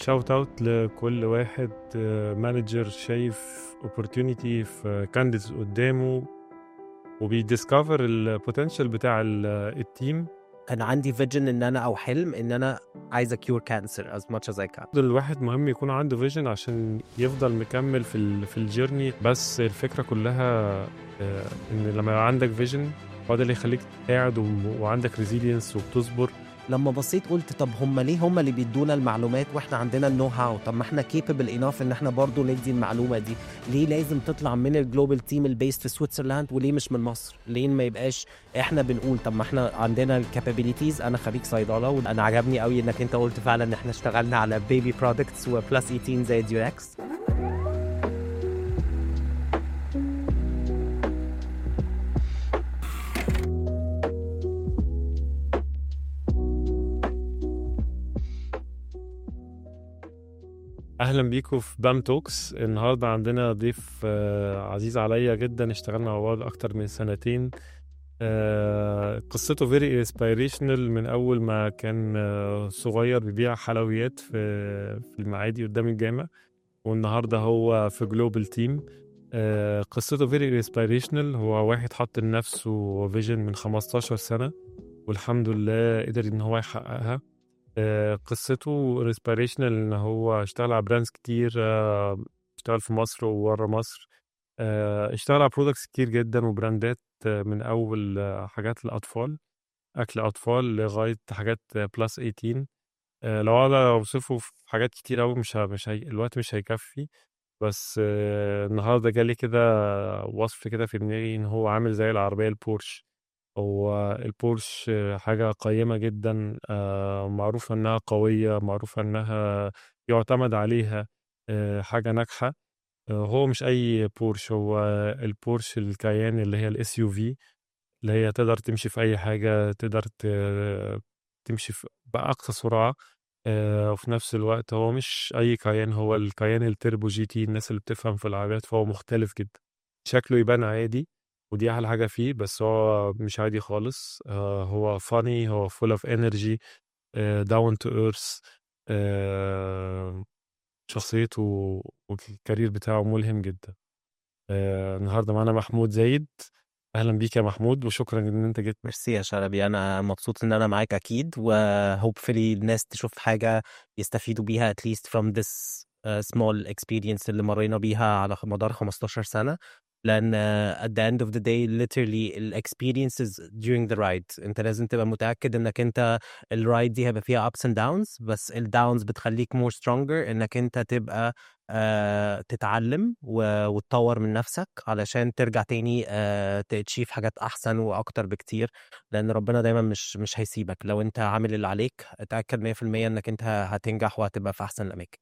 شاوت اوت لكل واحد مانجر شايف opportunity في كانديدز قدامه وبيديسكفر البوتنشال بتاع ال- التيم كان عندي فيجن ان انا او حلم ان انا عايز اكيور كانسر as much as I can الواحد مهم يكون عنده فيجن عشان يفضل مكمل في ال في الجيرني بس الفكره كلها آه، ان لما يبقى عندك فيجن هو ده اللي يخليك قاعد و- وعندك ريزيلينس وبتصبر لما بصيت قلت طب هم ليه هم اللي بيدونا المعلومات واحنا عندنا النو هاو طب ما احنا كيبل اناف ان احنا برضو ندي المعلومه دي ليه لازم تطلع من الجلوبال تيم البيست في سويسرلاند وليه مش من مصر ليه ما يبقاش احنا بنقول طب ما احنا عندنا الكابابيليتيز انا خريج صيدله وانا عجبني قوي انك انت قلت فعلا ان احنا اشتغلنا على بيبي برودكتس وبلس 18 زي ديوراكس اهلا بيكم في بام توكس النهارده عندنا ضيف آه، عزيز عليا جدا اشتغلنا مع بعض اكتر من سنتين آه، قصته فيري انسبيريشنال من اول ما كان آه، صغير بيبيع حلويات في في المعادي قدام الجامع والنهارده هو في جلوبال تيم قصته فيري انسبيريشنال هو واحد حط لنفسه فيجن من 15 سنه والحمد لله قدر ان هو يحققها آه، قصته انسبيريشنال ان هو اشتغل على براندز كتير آه، اشتغل في مصر وبره مصر آه، اشتغل على برودكتس كتير جدا وبراندات آه، من اول آه، حاجات الاطفال اكل اطفال لغايه حاجات بلس 18 آه، لو اقعد اوصفه في حاجات كتير قوي مش ه- مش هي... الوقت مش هيكفي بس آه، النهارده جالي كده وصف كده في دماغي ان هو عامل زي العربيه البورش هو البورش حاجة قيمة جدا آه، معروفة إنها قوية معروفة إنها يعتمد عليها آه، حاجة ناجحة آه، هو مش أي بورش هو البورش الكيان اللي هي الاس يو في اللي هي تقدر تمشي في أي حاجة تقدر ت- تمشي في بأقصى سرعة آه، وفي نفس الوقت هو مش أي كيان هو الكيان التربو جي تي الناس اللي بتفهم في العربيات فهو مختلف جدا شكله يبان عادي ودي احلى حاجه فيه بس هو مش عادي خالص آه هو فاني هو فول اوف انرجي داون تو ايرث شخصيته والكارير بتاعه ملهم جدا آه النهارده معانا محمود زايد اهلا بيك يا محمود وشكرا ان انت جيت ميرسي يا شلبي انا مبسوط ان انا معاك اكيد وهوبفلي الناس تشوف حاجه يستفيدوا بيها at least from this uh, small experience اللي مرينا بيها على مدار 15 سنه لان uh, at the end of the day literally ال experiences during the ride انت لازم تبقى متاكد انك انت الرايد دي هيبقى فيها ups and downs بس الداونز بتخليك more stronger انك انت تبقى آه تتعلم و- وتطور من نفسك علشان ترجع تاني آه تشيف حاجات احسن واكتر بكتير لان ربنا دايما مش مش هيسيبك لو انت عامل اللي عليك اتاكد 100% انك انت هتنجح وهتبقى في احسن الاماكن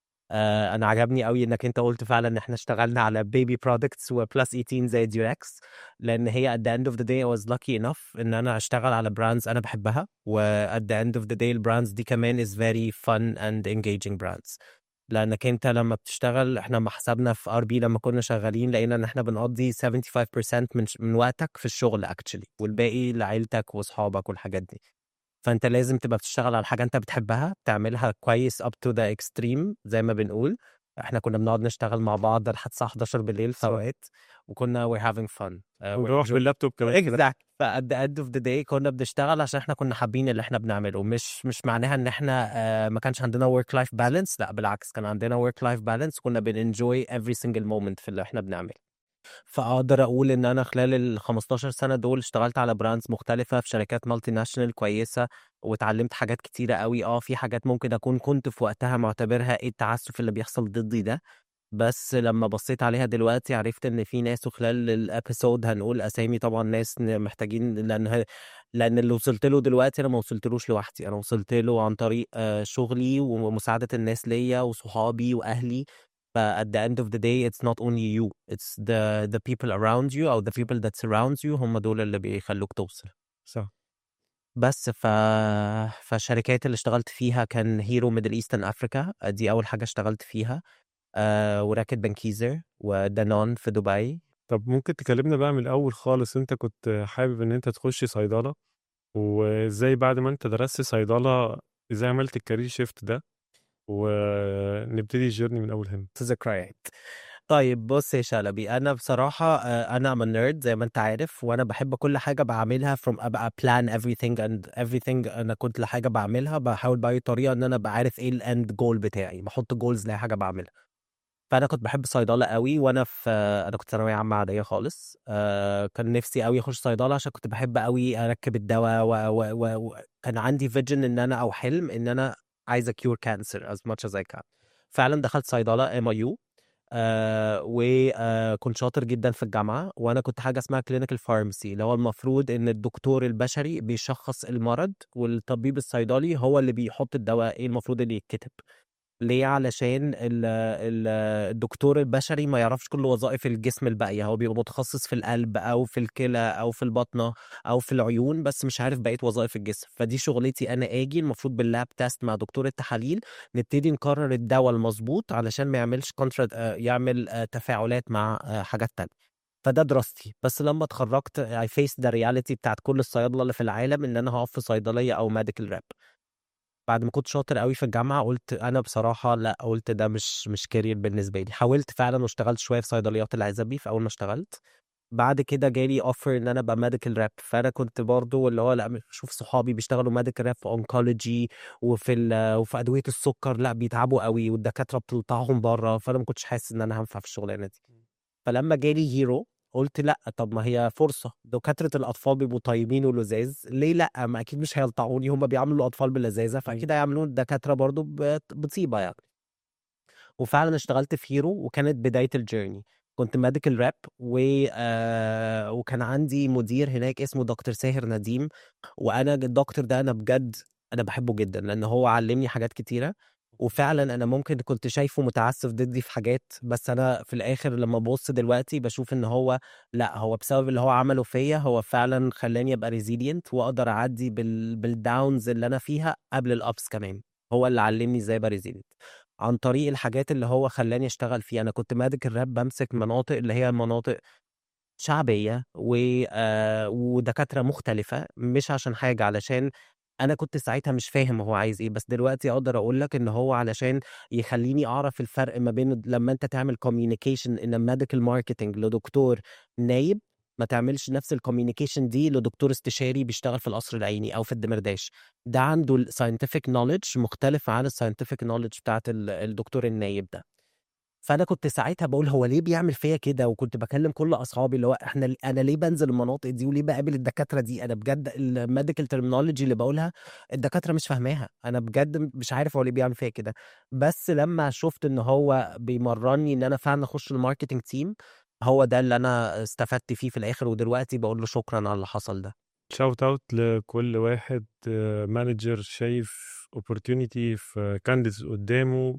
آه انا عجبني قوي انك انت قلت فعلا ان احنا اشتغلنا على بيبي برودكتس وبلس 18 زي ديوراكس لان هي at the end of the day I was lucky enough ان انا اشتغل على براندز انا بحبها و at the end of the day البراندز دي كمان is very fun and engaging brands لانك انت لما بتشتغل احنا لما حسبنا في ار بي لما كنا شغالين لقينا ان احنا بنقضي 75% من من وقتك في الشغل اكشلي والباقي لعيلتك واصحابك والحاجات دي فانت لازم تبقى بتشتغل على حاجه انت بتحبها بتعملها كويس up to the extreme زي ما بنقول احنا كنا بنقعد نشتغل مع بعض لحد الساعه 11 بالليل في اوقات وكنا we're having fun uh, we're ونروح enjoying باللابتوب كمان exactly ف at the end of the day كنا بنشتغل عشان احنا كنا حابين اللي احنا بنعمله مش مش معناها ان احنا آه ما كانش عندنا work life balance لا بالعكس كان عندنا work life balance كنا بنenjoy every single moment في اللي احنا بنعمله فاقدر اقول ان انا خلال ال 15 سنه دول اشتغلت على براندز مختلفه في شركات مالتي ناشونال كويسه واتعلمت حاجات كتيره قوي اه في حاجات ممكن اكون كنت في وقتها معتبرها ايه التعسف اللي بيحصل ضدي ده بس لما بصيت عليها دلوقتي عرفت ان في ناس وخلال الابيسود هنقول اسامي طبعا ناس محتاجين لان ه- لان اللي وصلت له دلوقتي انا ما وصلتلوش لوحدي انا وصلت له عن طريق آه، شغلي ومساعده الناس ليا وصحابي واهلي ف at the end of the day it's not only you it's the the people around you او the people that surround you هم دول اللي بيخلوك توصل صح بس ف فالشركات اللي اشتغلت فيها كان هيرو ميدل ايسترن افريكا دي اول حاجه اشتغلت فيها آه وراكت بنكيزر ودانون في دبي طب ممكن تكلمنا بقى من الاول خالص انت كنت حابب ان انت تخش صيدله وازاي بعد ما انت درست صيدله ازاي عملت الكارير شيفت ده ونبتدي الجيرني من اول هنا ذكريات طيب بص يا شلبي انا بصراحه آه، انا ام نيرد زي ما انت عارف وانا بحب كل حاجه بعملها from ابقى plan everything and everything انا كنت حاجه بعملها بحاول باي طريقه ان انا ابقى عارف ايه الاند جول بتاعي بحط جولز لاي حاجه بعملها فانا كنت بحب صيدله قوي وانا في انا كنت ثانويه عامه عاديه خالص آه، كان نفسي قوي اخش صيدله عشان كنت بحب قوي اركب الدواء وكان و... و... وكان عندي فيجن ان انا او حلم ان انا عايز اكيور كانسر as much as I can فعلا دخلت صيدله ام اي يو وكنت شاطر جدا في الجامعه وانا كنت حاجه اسمها كلينيكال فارماسي اللي هو المفروض ان الدكتور البشري بيشخص المرض والطبيب الصيدلي هو اللي بيحط الدواء ايه المفروض اللي يتكتب ليه علشان ال ال الدكتور البشري ما يعرفش كل وظائف الجسم الباقيه هو بيبقى متخصص في القلب او في الكلى او في البطنه او في العيون بس مش عارف بقيه وظائف الجسم فدي شغلتي انا اجي المفروض باللاب تيست مع دكتور التحاليل نبتدي نقرر الدواء المظبوط علشان ما يعملش كونترا يعمل آه، تفاعلات مع آه، حاجات تانية فده دراستي بس لما اتخرجت اي فيس ذا رياليتي بتاعت كل الصيادله اللي في العالم ان انا هقف في صيدليه او ميديكال راب بعد ما كنت شاطر قوي في الجامعه قلت انا بصراحه لا قلت ده مش مش كارير بالنسبه لي حاولت فعلا واشتغلت شويه في صيدليات العزبي في اول ما اشتغلت بعد كده جالي اوفر ان انا ابقى ميديكال راب فانا كنت برضو اللي هو لا اشوف صحابي بيشتغلوا ميديكال راب في اونكولوجي وفي ال- وفي ادويه السكر لا بيتعبوا قوي والدكاتره بتلطعهم بره فانا ما كنتش حاسس ان انا هنفع في الشغلانه دي فلما جالي هيرو قلت لا طب ما هي فرصه دكاتره الاطفال بيبقوا طيبين ولذاذ ليه لا ما اكيد مش هيلطعوني هم بيعاملوا الاطفال بلذاذه فاكيد هيعاملون الدكاتره برضو بط- بطيبه يعني وفعلا اشتغلت في هيرو وكانت بدايه الجيرني كنت ميديكال راب و... آه وكان عندي مدير هناك اسمه دكتور ساهر نديم وانا الدكتور ده انا بجد انا بحبه جدا لان هو علمني حاجات كتيره وفعلا انا ممكن كنت شايفه متعسف ضدي في حاجات بس انا في الاخر لما ببص دلوقتي بشوف ان هو لا هو بسبب اللي هو عمله فيا هو فعلا خلاني ابقى ريزيلينت واقدر اعدي بال... بالداونز اللي انا فيها قبل الابس كمان هو اللي علمني ازاي ابقى ريزيلينت عن طريق الحاجات اللي هو خلاني اشتغل فيها انا كنت ميديكال راب بمسك مناطق اللي هي مناطق شعبيه و... آه ودكاتره مختلفه مش عشان حاجه علشان انا كنت ساعتها مش فاهم هو عايز ايه بس دلوقتي اقدر اقول لك ان هو علشان يخليني اعرف الفرق ما بين لما انت تعمل كوميونيكيشن ان ميديكال ماركتنج لدكتور نايب ما تعملش نفس الكوميونيكيشن دي لدكتور استشاري بيشتغل في القصر العيني او في الدمرداش ده عنده الساينتفك نوليدج مختلفه عن الساينتفك نوليدج بتاعت ال- الدكتور النايب ده فانا كنت ساعتها بقول هو ليه بيعمل فيا كده وكنت بكلم كل اصحابي اللي هو احنا انا ليه بنزل المناطق دي وليه بقابل الدكاتره دي انا بجد الميديكال ترمينولوجي اللي بقولها الدكاتره مش فاهماها انا بجد مش عارف هو ليه بيعمل فيا كده بس لما شفت ان هو بيمرني ان انا فعلا اخش الماركتنج تيم هو ده اللي انا استفدت فيه في الاخر ودلوقتي بقول له شكرا على اللي حصل ده شاوت اوت لكل واحد مانجر شايف opportunity في كانديدز قدامه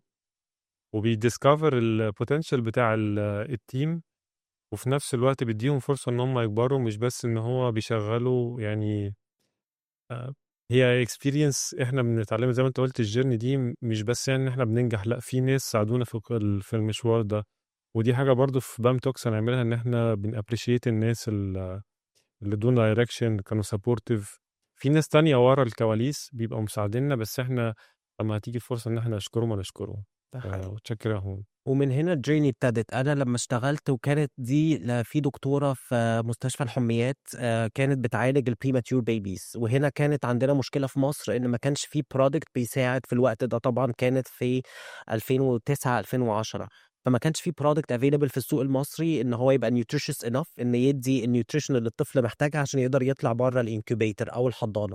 وبيديسكفر البوتنشال بتاع ال- التيم وفي نفس الوقت بيديهم فرصة ان هم يكبروا مش بس ان هو بيشغلوا يعني آه، هي اكسبيرينس احنا بنتعلمها زي ما انت قلت الجيرني دي م- مش بس يعني ان احنا بننجح لا في ناس ساعدونا في ال- في المشوار ده ودي حاجة برضو في بام توكس هنعملها ان احنا بنابريشيت الناس ال- اللي دون دايركشن كانوا سبورتيف في ناس تانية ورا الكواليس بيبقوا مساعديننا بس احنا لما هتيجي فرصة ان احنا نشكرهم ونشكرهم ده حقيقي. متشكر يا هون ومن هنا الجيرني ابتدت انا لما اشتغلت وكانت دي ل- في دكتوره في مستشفى الحميات آه، كانت بتعالج البريماتيور بيبيز وهنا كانت عندنا مشكله في مصر ان ما كانش في برودكت بيساعد في الوقت ده طبعا كانت في 2009 2010 فما كانش في برودكت افيلبل في السوق المصري ان هو يبقى نيوتريشس انف ان يدي النيوتريشن اللي الطفل محتاجها عشان يقدر يطلع بره الانكوبيتر او الحضانه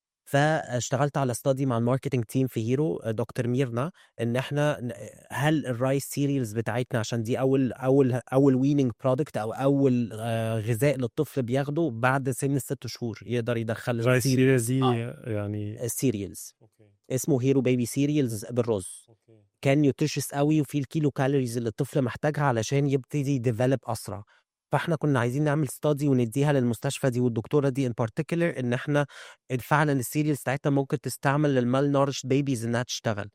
فاشتغلت على استادي مع الماركتنج تيم في هيرو دكتور ميرنا ان احنا ن- هل الرايس سيريالز بتاعتنا عشان دي اول اول اول ويننج برودكت او اول آه، غذاء للطفل بياخده بعد سن الست شهور يقدر يدخل رايس السيريالز سيريز دي آه. يعني السيريالز اوكي اسمه هيرو بيبي سيريالز بالرز اوكي كان نيوتريشس قوي وفيه الكيلو كالوريز اللي الطفل محتاجها علشان يبتدي يديفلوب اسرع فاحنا كنا عايزين نعمل ستادي ونديها للمستشفى دي والدكتوره دي ان بارتيكولر ان احنا فعلا السيريالز بتاعتها ممكن تستعمل للمال نورش بيبيز انها تشتغل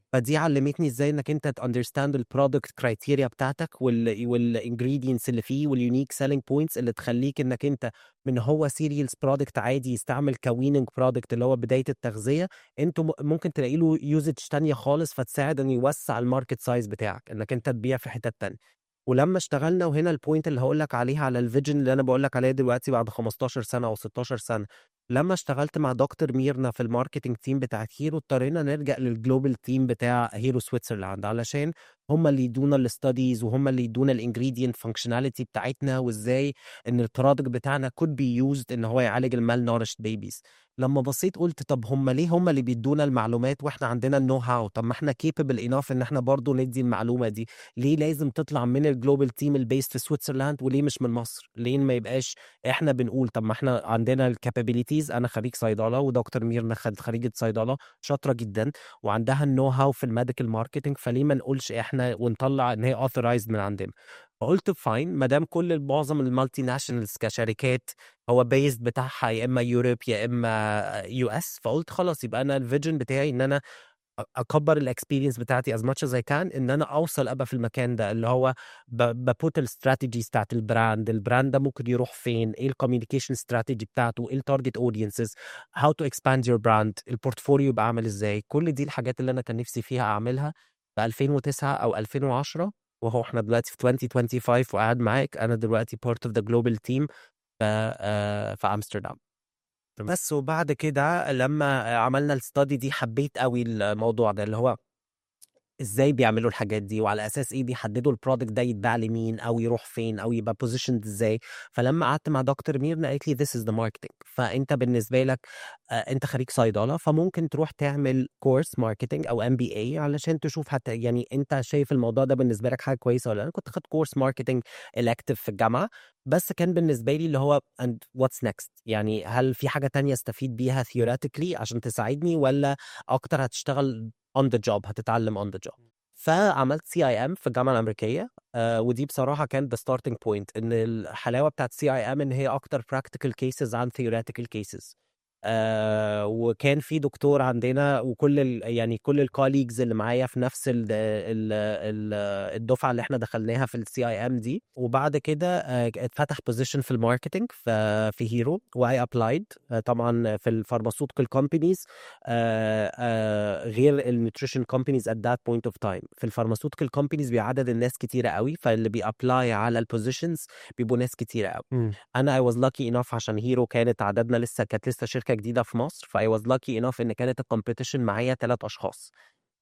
فدي علمتني ازاي انك انت تاندرستاند البرودكت كرايتيريا بتاعتك وال والانجريدينتس اللي فيه واليونيك سيلينج بوينتس اللي تخليك انك انت من هو سيريالز برودكت عادي يستعمل كويننج برودكت اللي هو بدايه التغذيه انتوا م- ممكن تلاقي له يوزج تانية خالص فتساعد انه يوسع الماركت سايز بتاعك انك انت تبيع في حتت تانية ولما اشتغلنا وهنا البوينت اللي هقول لك عليها على الفيجن اللي انا بقول لك عليها دلوقتي بعد 15 سنه او 16 سنه لما اشتغلت مع دكتور ميرنا في الماركتنج تيم بتاعت هيرو اضطرينا نرجع للجلوبال تيم بتاع هيرو سويتزرلاند علشان هم اللي يدونا الاستاديز وهم اللي يدونا الانجريدينت فانكشناليتي بتاعتنا وازاي ان البرودكت بتاعنا could be used ان هو يعالج المال نورشت بيبيز لما بصيت قلت طب هم ليه هم اللي بيدونا المعلومات واحنا عندنا النو هاو طب ما احنا كيبل اناف ان احنا برضو ندي المعلومه دي ليه لازم تطلع من الجلوبال تيم البيست في سويتزرلاند وليه مش من مصر ليه ما يبقاش احنا بنقول طب ما احنا عندنا الكابابيليتيز انا خريج صيدله ودكتور ميرنا خد خريجه صيدله شاطره جدا وعندها النو هاو في الميديكال ماركتنج فليه ما نقولش احنا ونطلع ان هي اوثرايزد من عندنا فقلت فاين ما دام كل معظم المالتي ناشونالز كشركات هو بيزد بتاعها يا اما يوروب يا اما يو اس فقلت خلاص يبقى انا الفيجن بتاعي ان انا أ- اكبر الاكسبيرينس بتاعتي از ماتش از اي كان ان انا اوصل ابقى في المكان ده اللي هو ببوت الاستراتيجيز بتاعت البراند البراند ده ممكن يروح فين ايه الكوميونيكيشن استراتيجي بتاعته ايه التارجت اودينسز هاو تو اكسباند يور براند البورتفوليو يبقى عامل ازاي كل دي الحاجات اللي انا كان نفسي فيها اعملها في 2009 او 2010 وهو احنا دلوقتي في 2025 وقاعد معاك انا دلوقتي بارت اوف ذا جلوبال تيم في آه، في امستردام تمام. بس وبعد كده لما عملنا الستادي دي حبيت قوي الموضوع ده اللي هو ازاي بيعملوا الحاجات دي وعلى اساس ايه بيحددوا البرودكت ده يتباع لمين او يروح فين او يبقى بوزيشند ازاي فلما قعدت مع دكتور ميرنا قالت لي this is the marketing فانت بالنسبه لك آه، انت خريج صيدله فممكن تروح تعمل كورس ماركتنج او ام بي اي علشان تشوف حتى يعني انت شايف الموضوع ده بالنسبه لك حاجه كويسه ولا لا انا كنت خدت كورس ماركتنج الكتيف في الجامعه بس كان بالنسبه لي اللي هو and what's next يعني هل في حاجه تانية استفيد بيها theoretically عشان تساعدني ولا اكتر هتشتغل on the job هتتعلم on the job فعملت سي اي ام في الجامعه الامريكيه آه ودي بصراحه كانت ذا ستارتنج بوينت ان الحلاوه بتاعت سي اي ام ان هي اكتر براكتيكال كيسز عن ثيوريتيكال كيسز آه وكان في دكتور عندنا وكل ال يعني كل الكوليجز اللي معايا في نفس ال ال ال الدفعه اللي احنا دخلناها في السي اي ام دي وبعد كده آه اتفتح بوزيشن في الماركتنج في في هيرو واي ابلايد طبعا في الفارماسيوتيكال كومبانيز غير النيوتريشن كومبانيز ات ذات بوينت اوف تايم في الفارماسيوتيكال كومبانيز بيعدد الناس كتيره قوي فاللي بيابلاي على البوزيشنز بيبقوا ناس كتيره قوي مم. انا اي واز لاكي انف عشان هيرو كانت عددنا لسه كانت لسه شركه جديده في مصر فاي واز لاكي انف ان كانت الكومبيتيشن معايا ثلاث اشخاص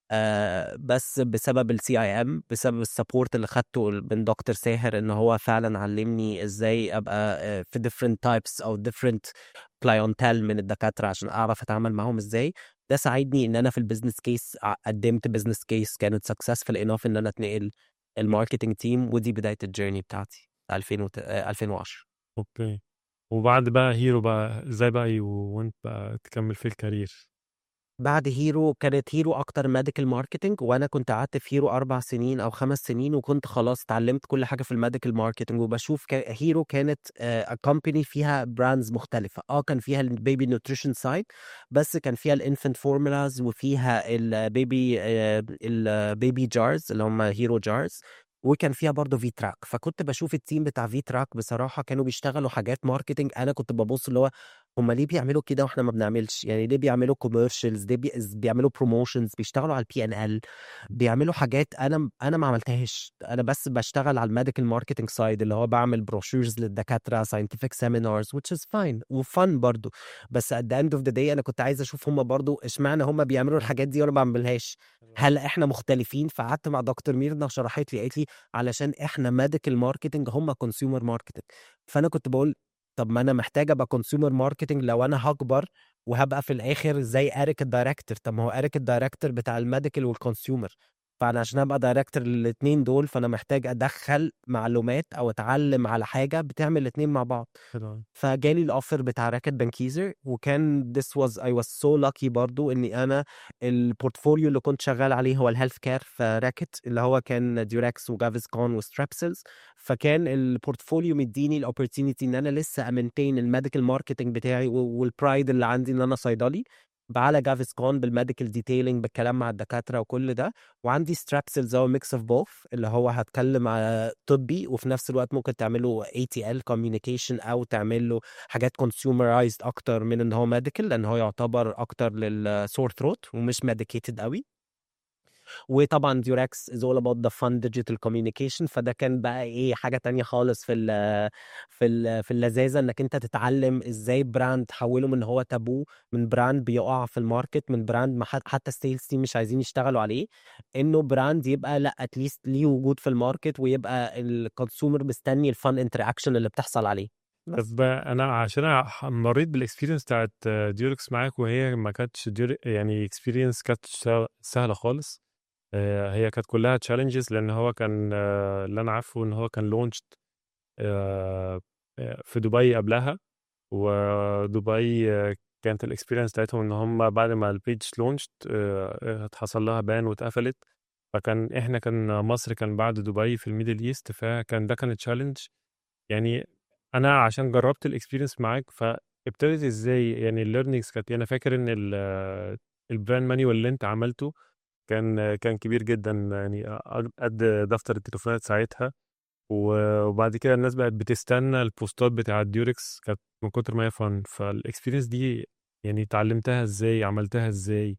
آه بس بسبب السي اي ام بسبب السبورت اللي خدته من دكتور ساهر ان هو فعلا علمني ازاي ابقى آه، في different types او different كلاينتال من الدكاتره عشان اعرف اتعامل معاهم ازاي ده ساعدني ان انا في البيزنس كيس قدمت بيزنس كيس كانت سكسسفul انف ان انا اتنقل الماركتنج تيم ودي بدايه الجيرني بتاعتي 2000 وت- آه، 2010 اوكي وبعد بقى هيرو بقى ازاي بقى ي- وانت بقى تكمل في الكارير بعد هيرو كانت هيرو اكتر ميديكال ماركتنج وانا كنت قعدت في هيرو اربع سنين او خمس سنين وكنت خلاص اتعلمت كل حاجه في الميديكال ماركتنج وبشوف كا- هيرو كانت كومباني فيها براندز مختلفه اه كان فيها البيبي نيوتريشن سايد بس كان فيها الانفنت فورمولاز وفيها البيبي البيبي جارز اللي هم هيرو جارز وكان فيها برضه في تراك فكنت بشوف التيم بتاع في تراك بصراحه كانوا بيشتغلوا حاجات ماركتنج انا كنت ببص اللي هو هم ليه بيعملوا كده واحنا ما بنعملش يعني ليه بيعملوا كوميرشلز ليه بي... بيعملوا بروموشنز بيشتغلوا على البي ان ال بيعملوا حاجات انا انا ما عملتهاش انا بس بشتغل على الميديكال ماركتنج سايد اللي هو بعمل بروشورز للدكاتره ساينتفك سيمينارز which is fine وفن برضو بس at the end of the day انا كنت عايز اشوف هم برضو اشمعنى هم بيعملوا الحاجات دي وانا ما بعملهاش هل احنا مختلفين فقعدت مع دكتور ميرنا شرحت لي قالت لي علشان احنا ميديكال ماركتنج هم كونسيومر ماركتنج فانا كنت بقول طب ما انا محتاج ابقى كونسيومر ماركتنج لو انا هكبر وهبقى في الاخر زي اريك الدايركتور طب ما هو اريك الدايركتور بتاع الميديكال والكونسيومر فانا عشان ابقى دايركتور للاثنين دول فانا محتاج ادخل معلومات او اتعلم على حاجه بتعمل الاثنين مع بعض حلو فجالي الاوفر بتاع راكت بنكيزر وكان this was I was so lucky برضو اني انا البورتفوليو اللي كنت شغال عليه هو الهيلث كير في راكت اللي هو كان ديوركس وجافيسكون وسترابسلز فكان البورتفوليو مديني الاوبورتيونيتي ان انا لسه امنتين الميديكال ماركتنج بتاعي والبرايد اللي عندي ان انا صيدلي على جافيسكون بالميديكال ديتيلينج بالكلام مع الدكاتره وكل ده وعندي ستراكسلز هو ميكس اوف بوث اللي هو هتكلم على طبي وفي نفس الوقت ممكن تعمله اي تي ال كوميونيكيشن او تعمل له حاجات كونسيومرايزد اكتر من ان هو ميديكال لان هو يعتبر اكتر للسور ثروت ومش ميديكيتد قوي وطبعا ديوراكس از اول اباوت ذا فن ديجيتال كوميونيكيشن فده كان بقى ايه حاجه تانية خالص في ال في ال في اللذاذه انك انت تتعلم ازاي براند تحوله من هو تابو من براند بيقع في الماركت من براند ما حت- حتى السيلز تيم مش عايزين يشتغلوا عليه انه براند يبقى لا اتليست ليه وجود في الماركت ويبقى الكونسيومر مستني الفن انتراكشن اللي بتحصل عليه بس بقى انا عشان أنا ح- مريت بالاكسبيرينس بتاعت ديوركس معاك وهي ما كانتش ديور يعني اكسبيرينس كانت سه- سهله خالص آه، هي كانت كلها تشالنجز لان هو كان آه، اللي انا عارفه ان هو كان لونشد في دبي قبلها ودبي آه، كانت الاكسبيرينس بتاعتهم ان هم بعد ما البيج لونشد حصل لها بان واتقفلت فكان احنا كان مصر كان بعد دبي في الميدل ايست فكان ده كان تشالنج يعني انا عشان جربت الاكسبيرينس معاك فابتدت ازاي يعني الليرنينجز كانت انا فاكر ان البراند مانيوال اللي انت عملته كان كان كبير جدا يعني قد دفتر التليفونات ساعتها وبعد كده الناس بقت بتستنى البوستات بتاعت ديوركس كانت من كتر ما هي فن فالاكسبيرينس دي يعني اتعلمتها ازاي عملتها ازاي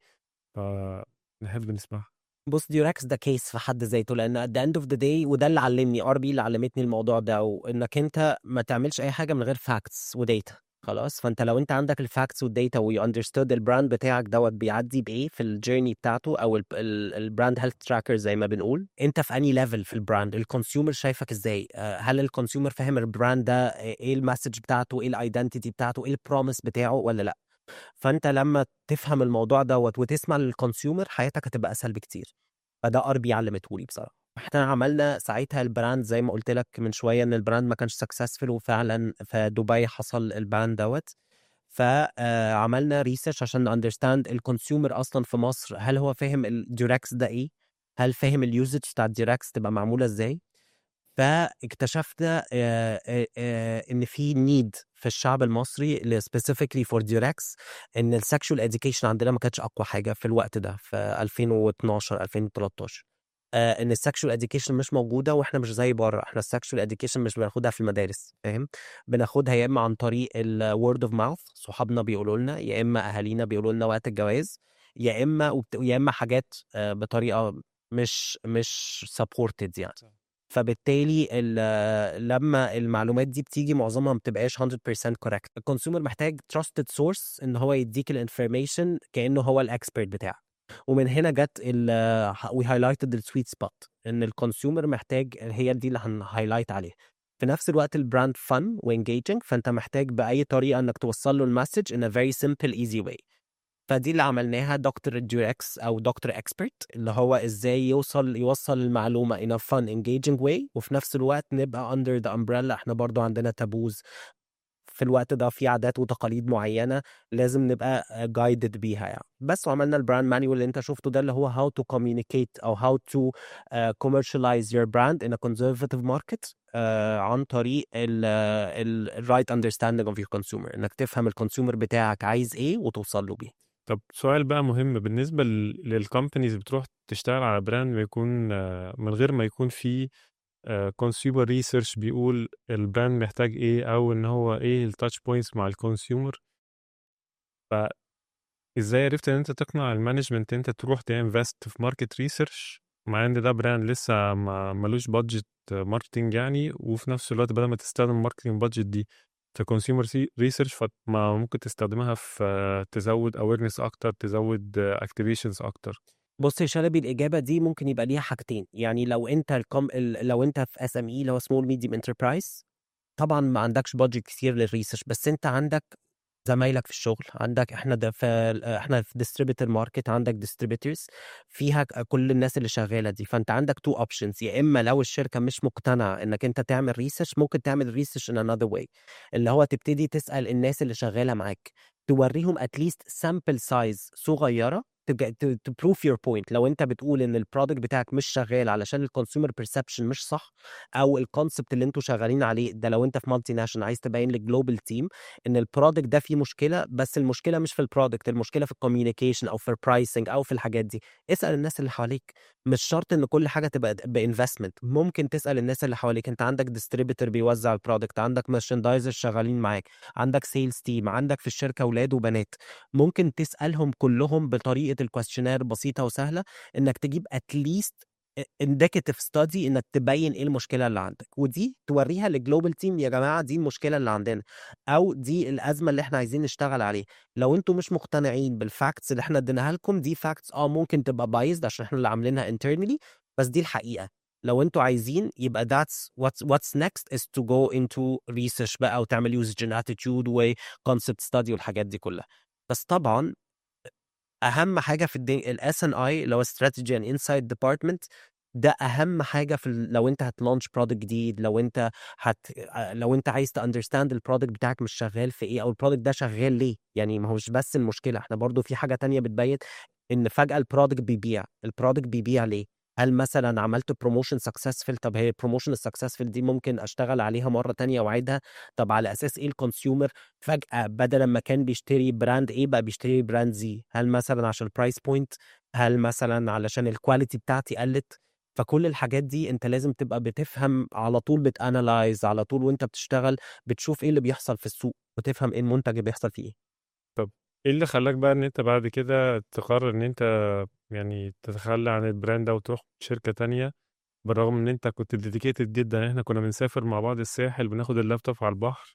فنحب نسمعها بص ديوراكس ده كيس في حد ذاته لان at the end of the day وده اللي علمني ار بي اللي علمتني الموضوع ده وانك انت ما تعملش اي حاجه من غير فاكتس وديتا خلاص فانت لو انت عندك الفاكتس والديتا ويو اندرستود البراند بتاعك دوت بيعدي بايه في الجيرني بتاعته او البراند هيلث تراكر زي ما بنقول انت في اني ليفل في البراند الكونسيومر شايفك ازاي آه، هل الكونسيومر فاهم البراند ده ايه المسج بتاعته ايه الايدنتيتي بتاعته ايه البروميس بتاعه ولا لا فانت لما تفهم الموضوع دوت وتسمع للكونسيومر حياتك هتبقى اسهل بكتير فده ار بي علمته لي بصراحه احنا عملنا ساعتها البراند زي ما قلت لك من شويه ان البراند ما كانش سكسسفل وفعلا في دبي حصل البراند دوت فعملنا ريسيرش عشان اندرستاند الكونسيومر اصلا في مصر هل هو فاهم الديوراكس ده ايه هل فاهم اليوزج بتاع الديوراكس تبقى معموله ازاي فاكتشفنا آه، آه، آه، ان في نيد في الشعب المصري سبيسيفيكلي فور ديوراكس ان السكشوال اديوكيشن عندنا ما كانتش اقوى حاجه في الوقت ده في 2012 2013 آه ان السكشوال اديوكيشن مش موجوده واحنا مش زي بره احنا السكشوال اديوكيشن مش بناخدها في المدارس فاهم بناخدها يا اما عن طريق الورد اوف ماوث صحابنا بيقولوا لنا يا اما اهالينا بيقولوا لنا وقت الجواز يا اما وبت... يا اما حاجات آه بطريقه مش مش سبورتد يعني فبالتالي ال- لما المعلومات دي بتيجي معظمها ما بتبقاش 100% كوريكت الكونسيومر محتاج تراستد سورس ان هو يديك الانفورميشن كانه هو الاكسبرت بتاعك ومن هنا جت ال وي هايلايتد السويت سبوت ان الكونسيومر محتاج هي دي اللي هنهايلايت عليها في نفس الوقت البراند فن وانجيجنج فانت محتاج باي طريقه انك توصل له المسج in a very simple easy way فدي اللي عملناها دكتور الديوراكس او دكتور اكسبرت اللي هو ازاي يوصل يوصل المعلومه in a fun engaging way وفي نفس الوقت نبقى under the umbrella احنا برضو عندنا تابوز في الوقت ده في عادات وتقاليد معينه لازم نبقى جايدد بيها يعني بس وعملنا البراند مانيوال اللي انت شفته ده اللي هو how to communicate او how to uh, commercialize your brand in a conservative market uh, عن طريق ال ال right understanding of your consumer انك تفهم الكونسيومر بتاعك عايز ايه وتوصل له بيه طب سؤال بقى مهم بالنسبة للكومبانيز بتروح تشتغل على براند ما يكون آه، من غير ما يكون في كونسيومر ريسيرش بيقول البراند محتاج ايه او ان هو ايه التاتش بوينتس مع الكونسيومر فازاي عرفت ان انت تقنع المانجمنت انت تروح تنفست في ماركت ريسيرش مع ان ده براند لسه ما ملوش بادجت ماركتنج يعني وفي نفس الوقت بدل ما تستخدم الماركتنج بادجت دي في كونسيومر ريسيرش فما ممكن تستخدمها في آه، تزود اويرنس اكتر تزود اكتيفيشنز اكتر بص يا شلبي الاجابه دي ممكن يبقى ليها حاجتين يعني لو انت الكم... ال- لو انت في اس ام اي اللي هو سمول ميديوم انتربرايز طبعا ما عندكش بادجت كتير للريسيرش بس انت عندك زمايلك في الشغل عندك احنا ده في احنا في ديستريبيتور ماركت عندك ديستريبيتورز فيها ك- كل الناس اللي شغاله دي فانت عندك تو اوبشنز يا اما لو الشركه مش مقتنعه انك انت تعمل ريسيرش ممكن تعمل ريسيرش ان انذر واي اللي هو تبتدي تسال الناس اللي شغاله معاك توريهم اتليست سامبل سايز صغيره تبروف يور بوينت لو انت بتقول ان البرودكت بتاعك مش شغال علشان الكونسيومر بيرسبشن مش صح او الكونسبت اللي انتوا شغالين عليه ده لو انت في مالتي ناشونال عايز تبين للجلوبال تيم ان البرودكت ده فيه مشكله بس المشكله مش في البرودكت المشكله في الكوميونيكيشن او في البرايسنج او في الحاجات دي اسال الناس اللي حواليك مش شرط ان كل حاجه تبقى بانفستمنت ممكن تسال الناس اللي حواليك انت عندك ديستريبيتور بيوزع البرودكت عندك مارشندايزر شغالين معاك عندك سيلز تيم عندك في الشركه اولاد وبنات ممكن تسالهم كلهم بطريقه الكويستشنير بسيطه وسهله انك تجيب اتليست انديكاتيف ستادي انك تبين ايه المشكله اللي عندك ودي توريها للجلوبال تيم يا جماعه دي المشكله اللي عندنا او دي الازمه اللي احنا عايزين نشتغل عليها لو انتم مش مقتنعين بالفاكتس اللي احنا اديناها لكم دي فاكتس اه ممكن تبقى بايزد عشان احنا اللي عاملينها internally بس دي الحقيقه لو انتوا عايزين يبقى that's what's what's next is to go into research بقى وتعمل usage and attitude و concept study والحاجات دي كلها بس طبعا اهم حاجه في الدنيا الاس ان اي اللي هو استراتيجي اند انسايت ديبارتمنت ده اهم حاجه في ال- لو انت هتلانش برودكت جديد لو انت هت لو انت عايز تاندرستاند البرودكت بتاعك مش شغال في ايه او البرودكت ده شغال ليه يعني ما هوش بس المشكله احنا برضو في حاجه تانية بتبين ان فجاه البرودكت بيبيع البرودكت بيبيع ليه هل مثلا عملت بروموشن سكسسفل طب هي البروموشن السكسسفل دي ممكن اشتغل عليها مره تانية واعيدها طب على اساس ايه الكونسيومر فجاه بدل ما كان بيشتري براند ايه بقى بيشتري براند زي هل مثلا عشان البرايس بوينت هل مثلا علشان الكواليتي بتاعتي قلت فكل الحاجات دي انت لازم تبقى بتفهم على طول بتانلايز على طول وانت بتشتغل بتشوف ايه اللي بيحصل في السوق وتفهم ايه المنتج اللي بيحصل فيه ايه ايه اللي خلاك بقى ان انت بعد كده تقرر ان انت يعني تتخلى عن البراند ده وتروح شركة تانية بالرغم ان انت كنت ديديكيتد جدا احنا كنا بنسافر مع بعض الساحل بناخد اللابتوب على البحر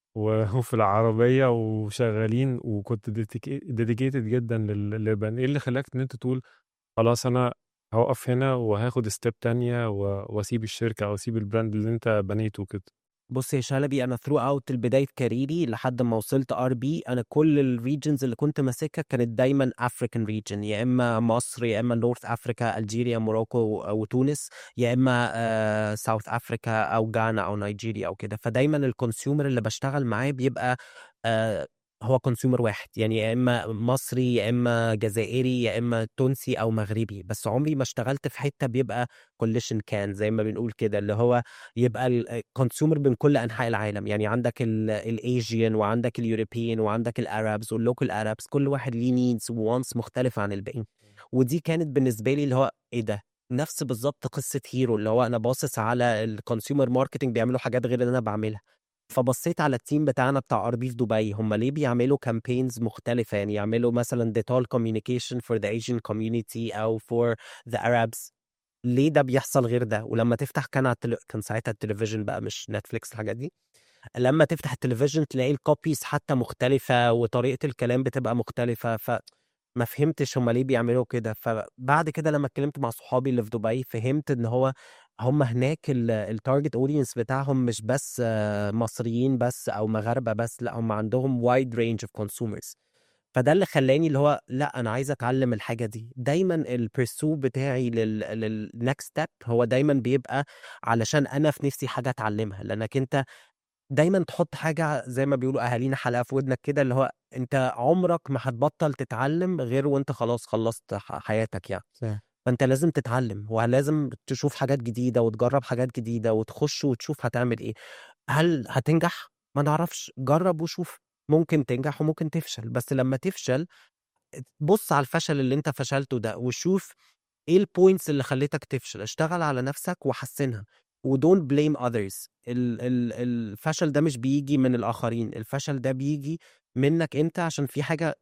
و- وفي العربية وشغالين وكنت ديديكيتد جدا لل- للبراند ايه اللي خلاك ان انت تقول خلاص انا هوقف هنا وهاخد ستيب تانية و- واسيب الشركة او اسيب البراند اللي انت بنيته كده بص يا شلبي انا ثرو اوت البدايه كاريري لحد ما وصلت ار بي انا كل الريجنز اللي كنت ماسكها كانت دايما افريكان ريجن يا اما مصر يا اما نورث افريكا الجيريا موروكو وتونس يا اما ساوث افريكا او غانا او نيجيريا او كده فدايما الكونسيومر اللي بشتغل معاه بيبقى آه، هو كونسيومر واحد يعني يا اما مصري يا اما جزائري يا اما تونسي او مغربي بس عمري ما اشتغلت في حته بيبقى كوليشن كان زي ما بنقول كده اللي هو يبقى الكونسيومر من كل انحاء العالم يعني عندك الايجيان وعندك اليوروبيان وعندك الارابز واللوكال ارابز كل واحد ليه نيدز وونس مختلفه عن الباقيين ودي كانت بالنسبه لي اللي هو ايه ده نفس بالظبط قصه هيرو اللي هو انا باصص على الكونسيومر ماركتنج بيعملوا حاجات غير اللي انا بعملها فبصيت على التيم بتاعنا بتاع ار بي في دبي هم ليه بيعملوا كامبينز مختلفه يعني يعملوا مثلا ديتول كوميونيكيشن فور ذا ايجن كوميونتي او فور ذا ارابز ليه ده بيحصل غير ده ولما تفتح كان على التل... كان ساعتها التلفزيون بقى مش نتفليكس الحاجات دي لما تفتح التلفزيون تلاقي الكوبيز حتى مختلفة وطريقة الكلام بتبقى مختلفة فما فهمتش هما ليه بيعملوا كده فبعد كده لما اتكلمت مع صحابي اللي في دبي فهمت ان هو هم هناك التارجت اودينس بتاعهم مش بس آه، مصريين بس او مغاربة بس لا هم عندهم وايد رينج اوف كونسومرز فده اللي خلاني اللي هو لا انا عايز اتعلم الحاجه دي دايما البرسو بتاعي للنكست ستيب هو دايما بيبقى علشان انا في نفسي حاجه اتعلمها لانك انت دايما تحط حاجه زي ما بيقولوا اهالينا حلقه في ودنك كده اللي هو انت عمرك ما هتبطل تتعلم غير وانت خلاص خلصت ح- حياتك يعني صح. فانت لازم تتعلم ولازم تشوف حاجات جديده وتجرب حاجات جديده وتخش وتشوف هتعمل ايه هل هتنجح ما نعرفش جرب وشوف ممكن تنجح وممكن تفشل بس لما تفشل بص على الفشل اللي انت فشلته ده وشوف ايه البوينتس اللي خلتك تفشل اشتغل على نفسك وحسنها ودون بليم others ال ال الفشل ده مش بيجي من الاخرين الفشل ده بيجي منك انت عشان في حاجه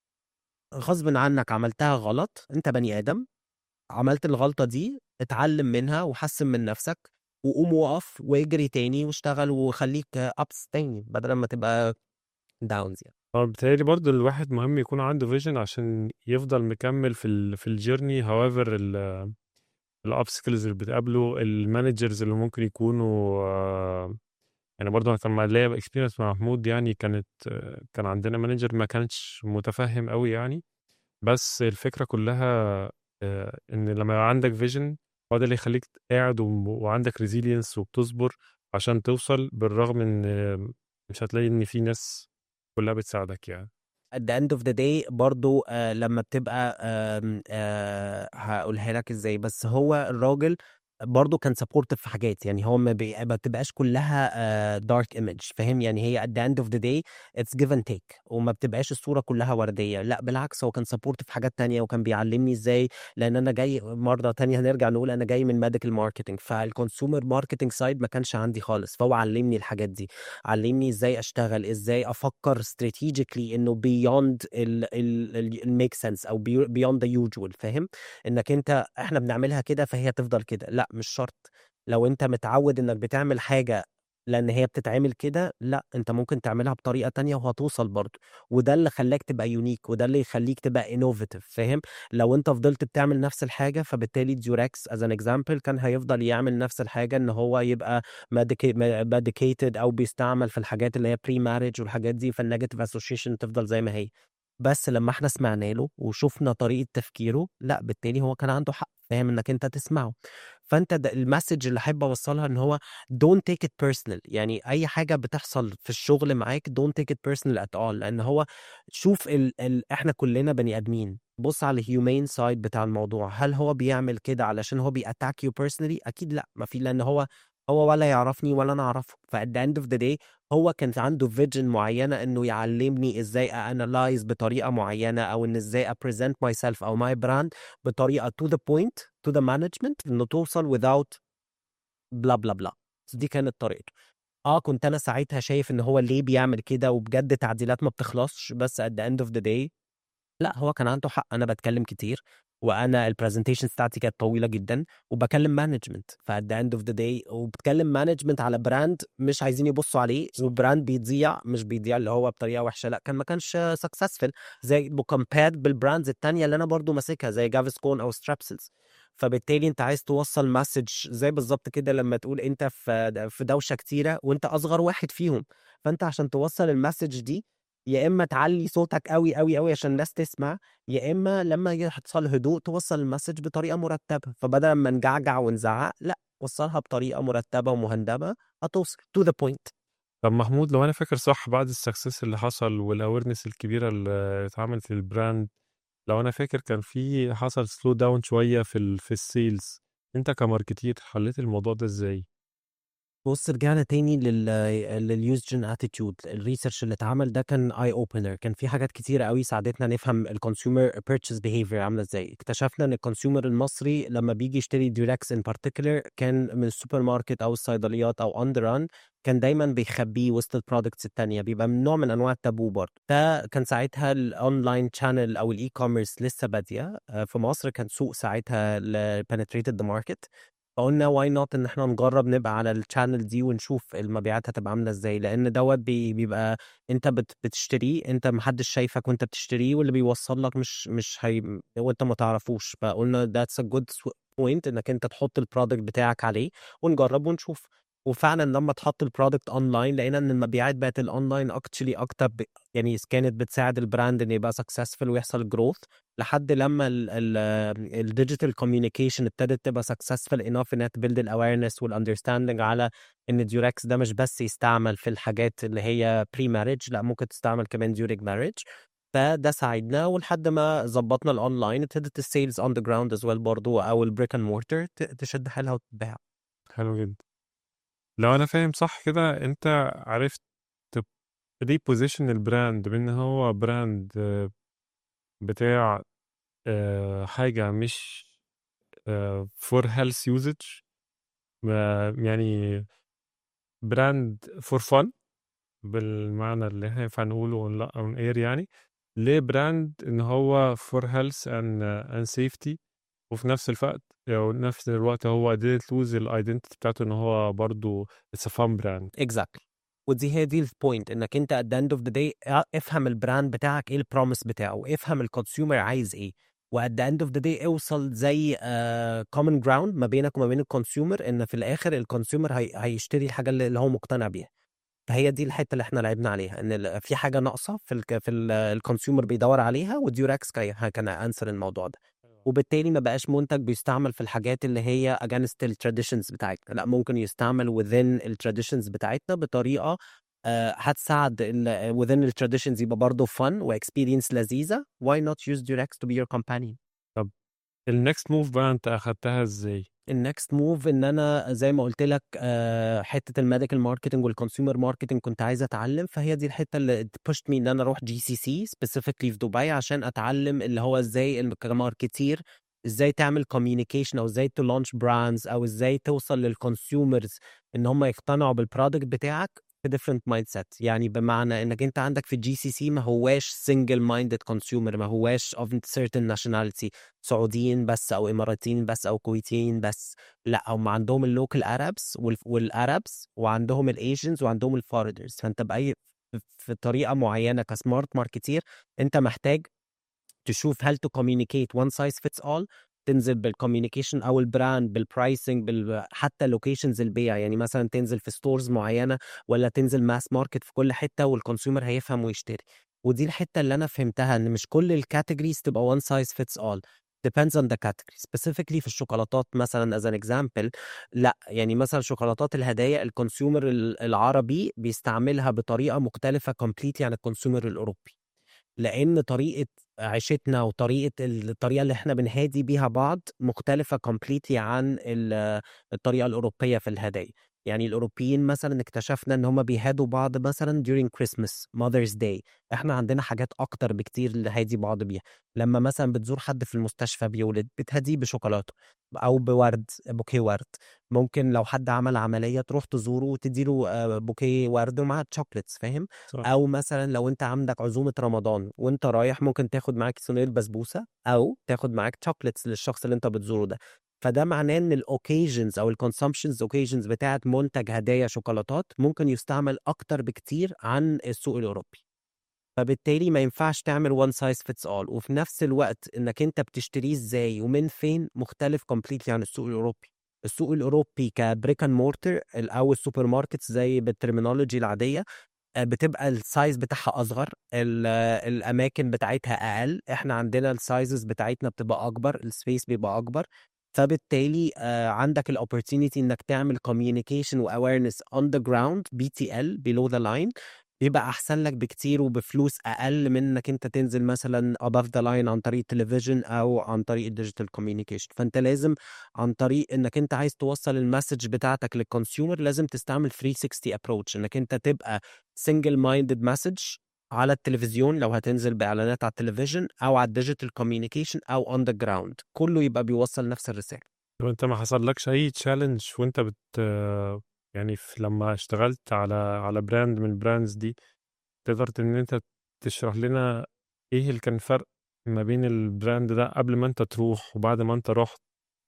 غصب عنك عملتها غلط انت بني ادم عملت الغلطه دي اتعلم منها وحسن من نفسك وقوم وقف واجري تاني واشتغل وخليك ابس تاني بدل ما تبقى داونز يعني اه بتهيألي برضو الواحد مهم يكون عنده فيجن عشان يفضل مكمل في ال في الجيرني هاويفر الابسكلز اللي بتقابله المانجرز اللي ممكن يكونوا آه، يعني برضو انا كان مع- ليا اكسبيرينس مع محمود يعني كانت آه، كان عندنا مانجر ما كانش متفهم قوي يعني بس الفكرة كلها آه، ان لما يبقى عندك فيجن هو ده اللي يخليك قاعد و- وعندك ريزيلينس وبتصبر عشان توصل بالرغم ان آه، مش هتلاقي ان في ناس كلها بتساعدك يعني at the end of the day برضو آه لما بتبقى آم، آه هقولها لك ازاي بس هو الراجل برضه كان سبورتيف في حاجات يعني هو ما, بي... ما بتبقاش كلها دارك ايمج فاهم يعني هي at the end of the day it's give and take وما بتبقاش الصوره كلها ورديه لا بالعكس هو كان سبورتيف في حاجات تانية وكان بيعلمني ازاي لان انا جاي مره تانية هنرجع نقول انا جاي من ميديكال ماركتنج فالكونسيومر ماركتنج سايد ما كانش عندي خالص فهو علمني الحاجات دي علمني ازاي اشتغل ازاي افكر استراتيجيكلي انه بيوند الميك سنس او بيوند ذا يوجوال فاهم انك انت احنا بنعملها كده فهي تفضل كده لا مش شرط لو انت متعود انك بتعمل حاجه لان هي بتتعمل كده لا انت ممكن تعملها بطريقه تانية وهتوصل برضه وده اللي خلاك تبقى يونيك وده اللي يخليك تبقى انوفيتيف فاهم لو انت فضلت بتعمل نفس الحاجه فبالتالي ديوراكس از ان اكزامبل كان هيفضل يعمل نفس الحاجه ان هو يبقى ميديكيتد او بيستعمل في الحاجات اللي هي بري مارج والحاجات دي فالنيجاتيف اسوشيشن تفضل زي ما هي بس لما احنا سمعنا له وشفنا طريقه تفكيره لا بالتالي هو كان عنده حق فاهم انك انت تسمعه فانت ده المسج اللي احب اوصلها ان هو don't take it personal يعني اي حاجه بتحصل في الشغل معاك don't take it personal at all لان هو شوف ال ال احنا كلنا بني ادمين بص على الهيومين سايد بتاع الموضوع هل هو بيعمل كده علشان هو بيأتاك يو personally اكيد لا ما في لان هو هو ولا يعرفني ولا انا اعرفه فات the end of the day هو كان عنده فيجن معينه انه يعلمني ازاي انالايز بطريقه معينه او ان ازاي ابريزنت ماي سيلف او ماي براند بطريقه تو ذا بوينت تو ذا مانجمنت انه توصل without بلا بلا بلا دي كانت طريقته اه كنت انا ساعتها شايف ان هو ليه بيعمل كده وبجد تعديلات ما بتخلصش بس at the end of the day لا هو كان عنده حق انا بتكلم كتير وانا البرزنتيشن بتاعتي كانت طويله جدا وبكلم مانجمنت فات ذا اند اوف ذا داي وبتكلم مانجمنت على براند مش عايزين يبصوا عليه وبراند بيضيع مش بيضيع اللي هو بطريقه وحشه لا كان ما كانش سكسسفل زي مكمبير بالبراندز التانية اللي انا برضو ماسكها زي جافسكون او سترابسلز فبالتالي انت عايز توصل مسج زي بالظبط كده لما تقول انت في في دوشه كتيره وانت اصغر واحد فيهم فانت عشان توصل المسج دي يا اما تعلي صوتك قوي قوي قوي عشان الناس تسمع يا اما لما يحصل هدوء توصل المسج بطريقه مرتبه فبدل ما نجعجع ونزعق لا وصلها بطريقه مرتبه ومهندمه هتوصل تو ذا بوينت طب محمود لو انا فاكر صح بعد السكسس اللي حصل والاويرنس الكبيره اللي اتعملت للبراند لو انا فاكر كان في حصل سلو داون شويه في ال في السيلز انت كماركتير حليت الموضوع ده ازاي بص رجعنا تاني لل لليوزجن اتيتيود الريسيرش اللي اتعمل ده كان اي اوبنر كان في حاجات كتيره قوي ساعدتنا نفهم الكونسيومر بيرتشيز بيهيفير عامله ازاي اكتشفنا ان الكونسيومر المصري لما بيجي يشتري ديوراكس ان بارتيكولر كان من السوبر ماركت او الصيدليات او اندر ران كان دايما بيخبيه وسط البرودكتس التانية بيبقى من نوع من انواع التابو برضه ده كان ساعتها الاونلاين شانل او الاي كوميرس لسه باديه آه، في مصر كان سوق ساعتها penetrated ذا ماركت فقلنا واي نوت ان احنا نجرب نبقى على الشانل دي ونشوف المبيعات هتبقى عامله ازاي لان دوت بي- بيبقى انت بت- بتشتريه انت محدش شايفك وانت بتشتريه واللي بيوصل لك مش مش هي وانت ما تعرفوش فقلنا that's a good point انك انت تحط البرودكت بتاعك عليه ونجرب ونشوف وفعلا لما تحط البرودكت اونلاين لقينا ان المبيعات بقت الاونلاين اكتشلي اكتر ب... يعني كانت بتساعد البراند ان يبقى سكسسفل ويحصل جروث لحد لما الديجيتال كوميونيكيشن ابتدت تبقى سكسسفل انف انها تبيلد الاويرنس والاندرستاندنج على ان الديوراكس ده مش بس يستعمل في الحاجات اللي هي بري ماريج لا ممكن تستعمل كمان ديورينج ماريج فده ساعدنا ولحد ما ظبطنا الاونلاين ابتدت السيلز اون ذا جراوند از ويل برضه او البريك اند مورتر تشد حيلها وتتباع حلو جدا لو انا فاهم صح كده انت عرفت ريبوزيشن البراند بان هو براند آه، بتاع آه، حاجة مش فور هيلث يوزج يعني براند فور فن بالمعنى اللي احنا ينفع نقوله لا اون اير يعني ليه براند ان هو فور هيلث اند اند سيفتي وفي نفس الوقت او نفس الوقت هو didn't lose الايدنتي بتاعته ان هو برضو اتس فان براند اكزاكتلي ودي هي دي البوينت انك انت at the end of the day افهم البراند بتاعك ايه البروميس بتاعه افهم الكونسيومر عايز ايه وات ذا اند اوف ذا داي اوصل زي كومن جراوند ما بينك وما بين الكونسيومر ان في الاخر الكونسيومر هي هيشتري الحاجه اللي اللي هو مقتنع بيها فهي دي الحته اللي احنا لعبنا عليها ان ال- في حاجه ناقصه في ال في الكونسيومر بيدور عليها وديوراكس كان كان انسر الموضوع ده وبالتالي ما بقاش منتج بيستعمل في الحاجات اللي هي against التراديشنز بتاعتنا لا ممكن يستعمل within التراديشنز بتاعتنا بطريقه آه، هتساعد ال within ال traditions يبقى برضه fun وexperience لذيذة why not use Durex to be your companion النكست موف بقى انت اخدتها ازاي؟ النكست موف ان انا زي ما قلت لك آه، حته الميديكال ماركتنج والكونسيومر ماركتنج كنت عايز اتعلم فهي دي الحته اللي بوشت مي ان انا اروح جي سي سي سبيسيفيكلي في دبي عشان اتعلم اللي هو ازاي الم- كماركتير ازاي تعمل كوميونيكيشن او ازاي تلانش براندز او ازاي توصل للكونسيومرز ان هم يقتنعوا بالبرودكت بتاعك في different مايند سيت يعني بمعنى انك انت عندك في الجي سي سي ما هواش سنجل مايندد كونسيومر ما هواش of certain nationality سعوديين بس او اماراتيين بس او كويتيين بس لا هم عندهم اللوكال ارابس والارابس وعندهم الايجنز وعندهم الفاريدرز فانت باي في طريقه معينه كسمارت ماركتير انت محتاج تشوف هل تو كوميونيكيت وان سايز فيتس اول تنزل بالكوميونيكيشن او البراند بالبرايسنج بال... حتى لوكيشنز البيع يعني مثلا تنزل في ستورز معينه ولا تنزل ماس ماركت في كل حته والكونسيومر هيفهم ويشتري ودي الحته اللي انا فهمتها ان مش كل الكاتيجوريز تبقى وان سايز فيتس اول depends on the category specifically في الشوكولاتات مثلا as an example لا يعني مثلا شوكولاتات الهدايا الكونسيومر العربي بيستعملها بطريقه مختلفه completely عن الكونسيومر الاوروبي لان طريقه عيشتنا وطريقه الطريقه اللي احنا بنهادي بيها بعض مختلفه completely عن ال- الطريقه الاوروبيه في الهدايا يعني الاوروبيين مثلا اكتشفنا ان هم بيهادوا بعض مثلا during Christmas Mother's Day احنا عندنا حاجات اكتر بكتير نهادي بعض بيها لما مثلا بتزور حد في المستشفى بيولد بتهديه بشوكولاته او بورد بوكيه ورد ممكن لو حد عمل عمليه تروح تزوره وتديله آه، بوكيه ورد ومعاه تشوكلتس فاهم صح او مثلا لو انت عندك عزومه رمضان وانت رايح ممكن تاخد معاك صينيه بسبوسه او تاخد معاك تشوكلتس للشخص اللي انت بتزوره ده فده معناه ان الاوكيجنز او الكونسومشنز اوكيجنز بتاعت منتج هدايا شوكولاتات ممكن يستعمل اكتر بكتير عن السوق الاوروبي فبالتالي ما ينفعش تعمل وان سايز فيتس اول وفي نفس الوقت انك انت بتشتريه ازاي ومن فين مختلف كومبليتلي عن السوق الاوروبي السوق الاوروبي كبريك اند مورتر او السوبر ماركتس زي بالترمينولوجي العاديه آه، بتبقى السايز بتاعها اصغر ال- آه، الاماكن بتاعتها اقل احنا عندنا السايزز بتاعتنا بتبقى اكبر السبيس بيبقى اكبر فبالتالي آه، عندك الاوبورتونيتي انك تعمل communication واويرنس on the ground بي تي ال below the line بيبقى احسن لك بكتير وبفلوس اقل من انك انت تنزل مثلا above the line عن طريق التلفزيون او عن طريق الديجيتال كوميونيكيشن فانت لازم عن طريق انك انت عايز توصل المسج بتاعتك للكونسيومر لازم تستعمل 360 ابروتش انك انت تبقى سنجل مايندد مسج على التلفزيون لو هتنزل باعلانات على التلفزيون او على الديجيتال كوميونيكيشن او اون ذا جراوند كله يبقى بيوصل نفس الرساله طب انت ما حصلكش اي تشالنج وانت بت يعني في لما اشتغلت على على براند من البراندز دي تقدر ان انت تشرح لنا ايه اللي كان فرق ما بين البراند ده قبل ما انت تروح وبعد ما انت رحت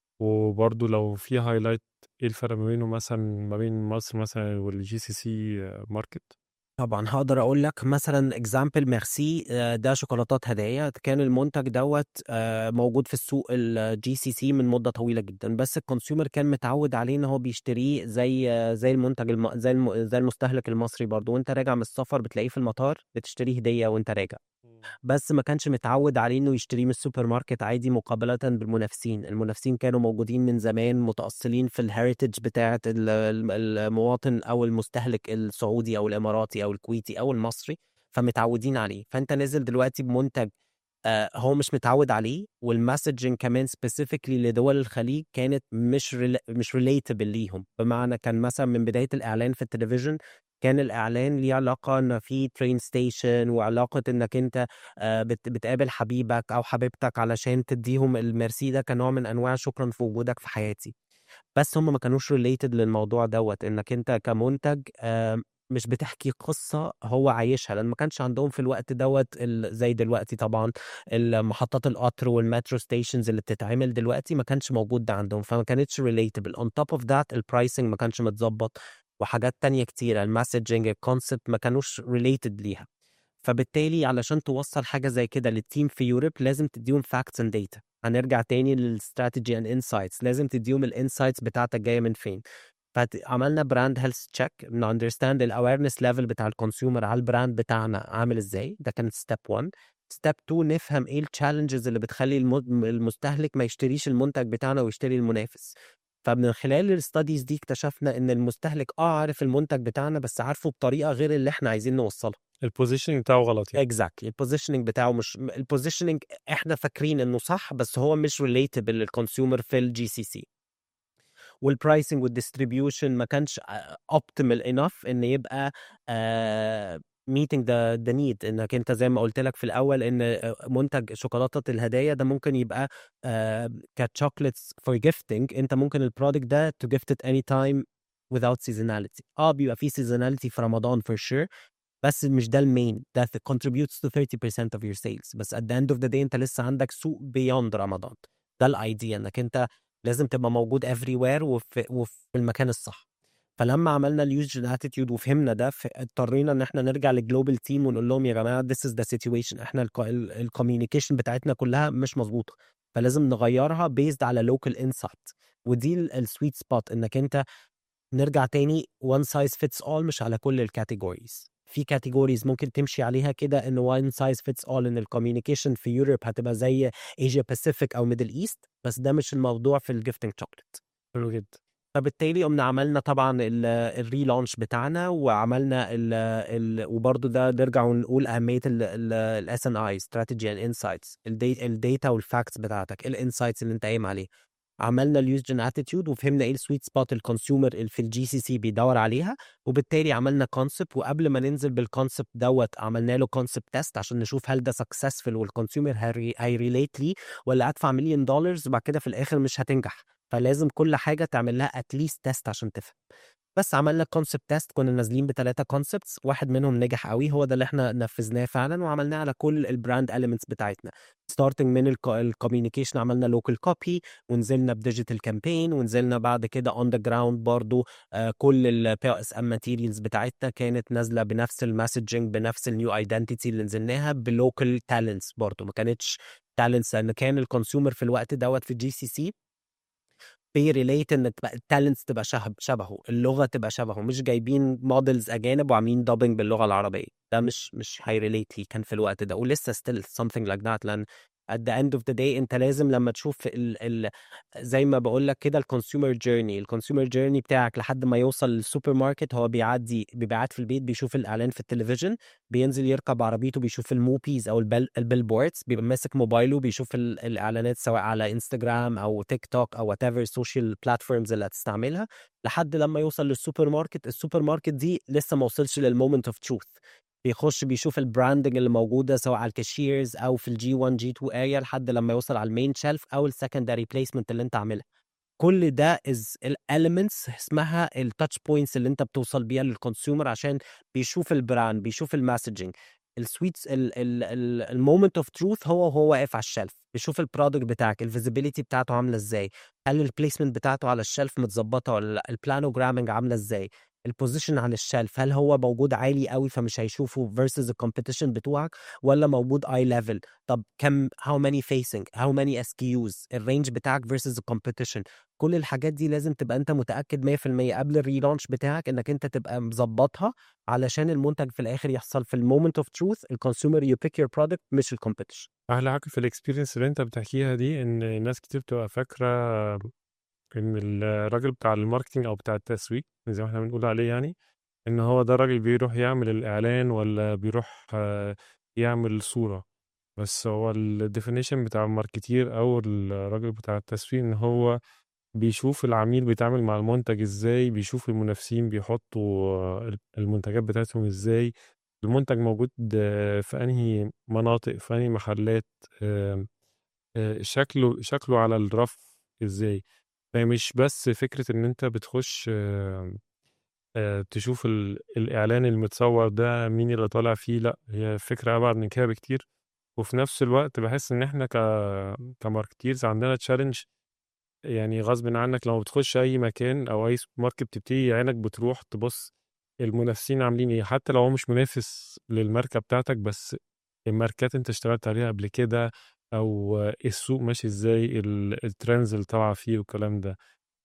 وبرضه لو في هايلايت ايه الفرق ما بينه مثلا ما بين مصر مثلا والجي سي سي ماركت طبعا هقدر اقول لك مثلا اكزامبل ميرسي آه، ده شوكولاتات هدايا كان المنتج دوت آه، موجود في السوق الجي سي سي من مده طويله جدا بس الكونسيومر كان متعود عليه ان هو بيشتريه زي آه، زي المنتج الم... زي الم... زي المستهلك المصري برضو وانت راجع من السفر بتلاقيه في المطار بتشتريه هديه وانت راجع بس ما كانش متعود عليه انه يشتريه من السوبر ماركت عادي مقابله بالمنافسين المنافسين كانوا موجودين من زمان متاصلين في الهيريتج بتاعه ال- ال- المواطن او المستهلك السعودي او الاماراتي او الكويتي او المصري فمتعودين عليه فانت نازل دلوقتي بمنتج آه، هو مش متعود عليه والمسجنج كمان سبيسيفيكلي لدول الخليج كانت مش ريلا مش ريليتبل ليهم بمعنى كان مثلا من بدايه الاعلان في التلفزيون كان الاعلان ليه علاقه ان في ترين ستيشن وعلاقه انك انت آه، بت- بتقابل حبيبك او حبيبتك علشان تديهم الميرسي ده كنوع من انواع شكرا في وجودك في حياتي بس هم ما كانوش ريليتد للموضوع دوت انك انت كمنتج آه، مش بتحكي قصة هو عايشها لأن ما كانش عندهم في الوقت دوت ال- زي دلوقتي طبعا محطات القطر والمترو ستيشنز اللي بتتعمل دلوقتي ما كانش موجود ده عندهم فما كانتش ريليتبل on top of that البرايسنج ما كانش متظبط وحاجات تانية كتيرة المسجنج الكونسبت ما كانوش ريليتد ليها فبالتالي علشان توصل حاجة زي كده للتيم في يوروب لازم تديهم فاكتس اند داتا هنرجع تاني للستراتيجي اند انسايتس لازم تديهم الانسايتس بتاعتك جايه من فين فعملنا براند هيلث تشيك اندرستاند الاويرنس ليفل بتاع الكونسيومر على البراند بتاعنا عامل ازاي ده كانت ستيب 1 ستيب 2 نفهم ايه التشالنجز اللي بتخلي الم- المستهلك ما يشتريش المنتج بتاعنا ويشتري المنافس فمن خلال الستاديز دي اكتشفنا ان المستهلك اه عارف المنتج بتاعنا بس عارفه بطريقه غير اللي احنا عايزين نوصلها البوزيشن بتاعه غلط يعني اكزاكتلي البوزيشننج بتاعه مش البوزيشننج احنا فاكرين انه صح بس هو مش ريليتبل للكونسيومر في الجي سي سي والبرايسنج والديستريبيوشن ما كانش اوبتيمال انف ان يبقى ميتنج ذا ذا نيد انك انت زي ما قلت لك في الاول ان آه، منتج شوكولاته الهدايا ده ممكن يبقى كتشوكلتس فور جيفتنج انت ممكن البرودكت ده تو جيفت ات اني تايم without seasonality اه بيبقى في seasonality في رمضان for sure بس مش ده المين ده th- contributes to 30% of your sales بس at the end of the day انت لسه عندك سوق beyond رمضان ده الايديا انك انت لازم تبقى موجود everywhere وفي, وفي المكان الصح فلما عملنا اليوزر اتيتيود وفهمنا ده ف- اضطرينا ان احنا نرجع للجلوبال تيم ونقول لهم يا جماعه this is the situation احنا الكوميونيكيشن بتاعتنا كلها مش مظبوطه فلازم نغيرها بيزد على لوكال انسايت ودي السويت سبوت انك انت نرجع تاني one size fits all مش على كل الكاتيجوريز في كاتيجوريز ممكن تمشي عليها كده ان one size fits all ان الكوميونيكيشن في يوروب هتبقى زي ايجيا باسيفيك او ميدل ايست بس ده مش الموضوع في الجيفتنج شوكليت حلو جدا فبالتالي قمنا عملنا طبعا الريلانش بتاعنا وعملنا ال ال وبرضه ده نرجع ونقول اهميه الاس ان اي استراتيجي اند انسايتس الداتا والفاكتس بتاعتك الانسايتس اللي انت قايم عليه عملنا اليوز جن اتيتيود وفهمنا ايه السويت سبوت الكونسيومر اللي في الجي سي سي بيدور عليها وبالتالي عملنا كونسبت وقبل ما ننزل بالكونسبت دوت عملنا له كونسبت تيست عشان نشوف هل ده سكسسفل والكونسيومر هيريليت لي ولا ادفع مليون دولار وبعد كده في الاخر مش هتنجح فلازم كل حاجه تعمل لها اتليست تيست عشان تفهم بس عملنا كونسبت تيست كنا نازلين بثلاثه كونسبتس واحد منهم نجح قوي هو ده اللي احنا نفذناه فعلا وعملناه على كل البراند اليمنتس بتاعتنا ستارتنج من الكوميونيكيشن عملنا لوكال كوبي ونزلنا بديجيتال كامبين ونزلنا بعد كده اون ذا جراوند برضو آه، كل البي اس ام ماتيريالز بتاعتنا كانت نازله بنفس المسجنج بنفس النيو ايدنتيتي اللي نزلناها بلوكال تالنتس برضو ما كانتش تالنتس لان كان الكونسيومر في الوقت دوت في الجي سي سي بيريليت ان تبقى التالنتس تبقى شبه شبهه اللغه تبقى شبهه مش جايبين موديلز اجانب وعاملين دابنج باللغه العربيه ده مش مش هيريليت لي كان في الوقت ده ولسه ستيل something like that لان at the end of the day انت لازم لما تشوف ال ال زي ما بقول لك كده الكونسيومر جيرني الكونسيومر جيرني بتاعك لحد ما يوصل للسوبر ماركت هو بيعدي بيبقى قاعد في البيت بيشوف الاعلان في التلفزيون بينزل يركب عربيته بيشوف الموبيز او البل البيلبوردز بيبقى ماسك موبايله بيشوف ال- الاعلانات سواء على انستجرام او تيك توك او وات ايفر سوشيال بلاتفورمز اللي هتستعملها لحد لما يوصل للسوبر ماركت السوبر ماركت دي لسه ما وصلش للمومنت اوف تروث بيخش بيشوف البراندنج اللي موجوده سواء على الكاشيرز او في الجي 1 جي 2 اريا لحد لما يوصل على المين شيلف او السكندري بليسمنت اللي انت عاملها كل ده از الاليمنتس اسمها التاتش بوينتس اللي انت بتوصل بيها للكونسيومر عشان بيشوف البراند بيشوف المسجنج السويتس المومنت اوف تروث هو وهو واقف على الشلف بيشوف البرودكت بتاعك الفيزيبيليتي بتاعته عامله ازاي هل البليسمنت بتاعته على الشلف متظبطه ولا لا البلانوجرامنج عامله ازاي البوزيشن على الشلف هل هو موجود عالي قوي فمش هيشوفه versus الكومبيتيشن بتوعك ولا موجود اي ليفل طب كم how many facing how many SKUs الرينج بتاعك versus الكومبيتيشن كل الحاجات دي لازم تبقى انت متاكد 100% قبل الريلانش بتاعك انك انت تبقى مظبطها علشان المنتج في الاخر يحصل في المومنت اوف تروث الكونسيومر يو بيك يور برودكت مش الكومبيتيشن احلى حاجه في الاكسبيرينس اللي انت بتحكيها دي ان ناس كتير بتبقى فاكره ان الراجل بتاع الماركتينج او بتاع التسويق زي ما احنا بنقول عليه يعني ان هو ده راجل بيروح يعمل الاعلان ولا بيروح آه، يعمل صوره بس هو الديفينيشن بتاع الماركتير او الراجل بتاع التسويق ان هو بيشوف العميل بيتعامل مع المنتج ازاي بيشوف المنافسين بيحطوا آه، المنتجات بتاعتهم ازاي المنتج موجود آه، في انهي مناطق في انهي محلات آه، آه، شكله شكله على الرف ازاي فمش بس فكرة ان انت بتخش آه، آه، تشوف ال- الاعلان المتصور ده مين اللي طالع فيه لا هي فكرة ابعد من كده بكتير وفي نفس الوقت بحس ان احنا ك كماركتيرز عندنا تشالنج يعني غصب عنك لما بتخش اي مكان او اي سوبر ماركت بتبتدي عينك بتروح تبص المنافسين عاملين ايه حتى لو هو مش منافس للماركة بتاعتك بس الماركات انت اشتغلت عليها قبل كده او السوق ماشي ازاي ال- الترندز اللي طالعه فيه والكلام ده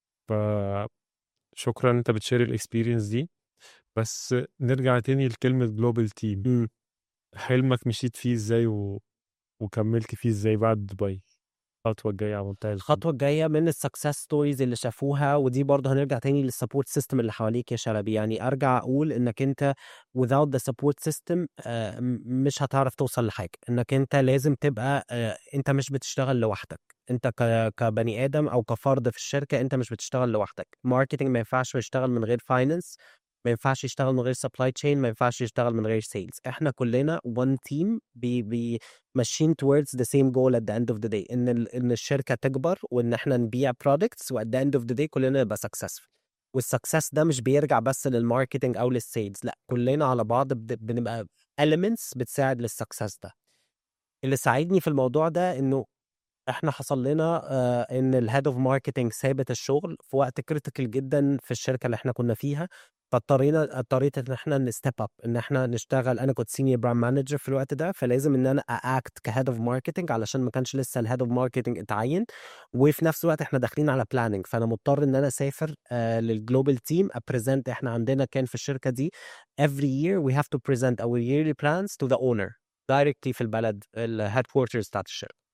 فشكرا انت بتشاري الاكسبيرينس دي بس نرجع تاني لكلمة جلوبال تيم حلمك مشيت فيه ازاي و... وكملت فيه ازاي بعد دبي الخطوه الجايه على منتهى الفن. الخطوه الجايه من السكسس ستوريز اللي شافوها ودي برضه هنرجع تاني للسبورت سيستم اللي حواليك يا شلبي يعني ارجع اقول انك انت without the support system آه، م- مش هتعرف توصل لحاجه انك انت لازم تبقى آه، انت مش بتشتغل لوحدك انت ك- كبني ادم او كفرد في الشركه انت مش بتشتغل لوحدك ماركتنج ما ينفعش يشتغل من غير فاينانس ما ينفعش يشتغل من غير سبلاي تشين ما ينفعش يشتغل من غير سيلز احنا كلنا one team بي بي ماشيين towards the same goal at the end of the day ان ال- ان الشركه تكبر وان احنا نبيع products و at the end of the day كلنا نبقى successful والسكسس ده مش بيرجع بس للماركتنج او للسيلز لا كلنا على بعض بد- بنبقى elements بتساعد للسكسس ده اللي ساعدني في الموضوع ده انه احنا حصل لنا آه ان الهيد اوف ماركتنج سابت الشغل في وقت كريتيكال جدا في الشركه اللي احنا كنا فيها فاضطرينا اضطريت ان احنا نستيب اب ان احنا نشتغل انا كنت سينيور براند مانجر في الوقت ده فلازم ان انا اكت كهيد اوف ماركتنج علشان ما كانش لسه الهيد اوف ماركتنج اتعين وفي نفس الوقت احنا داخلين على بلاننج فانا مضطر ان انا اسافر آه للجلوبال تيم ابريزنت احنا عندنا كان في الشركه دي every year we have to present our yearly plans to the owner directly في البلد الهيد كوارترز بتاعت الشركه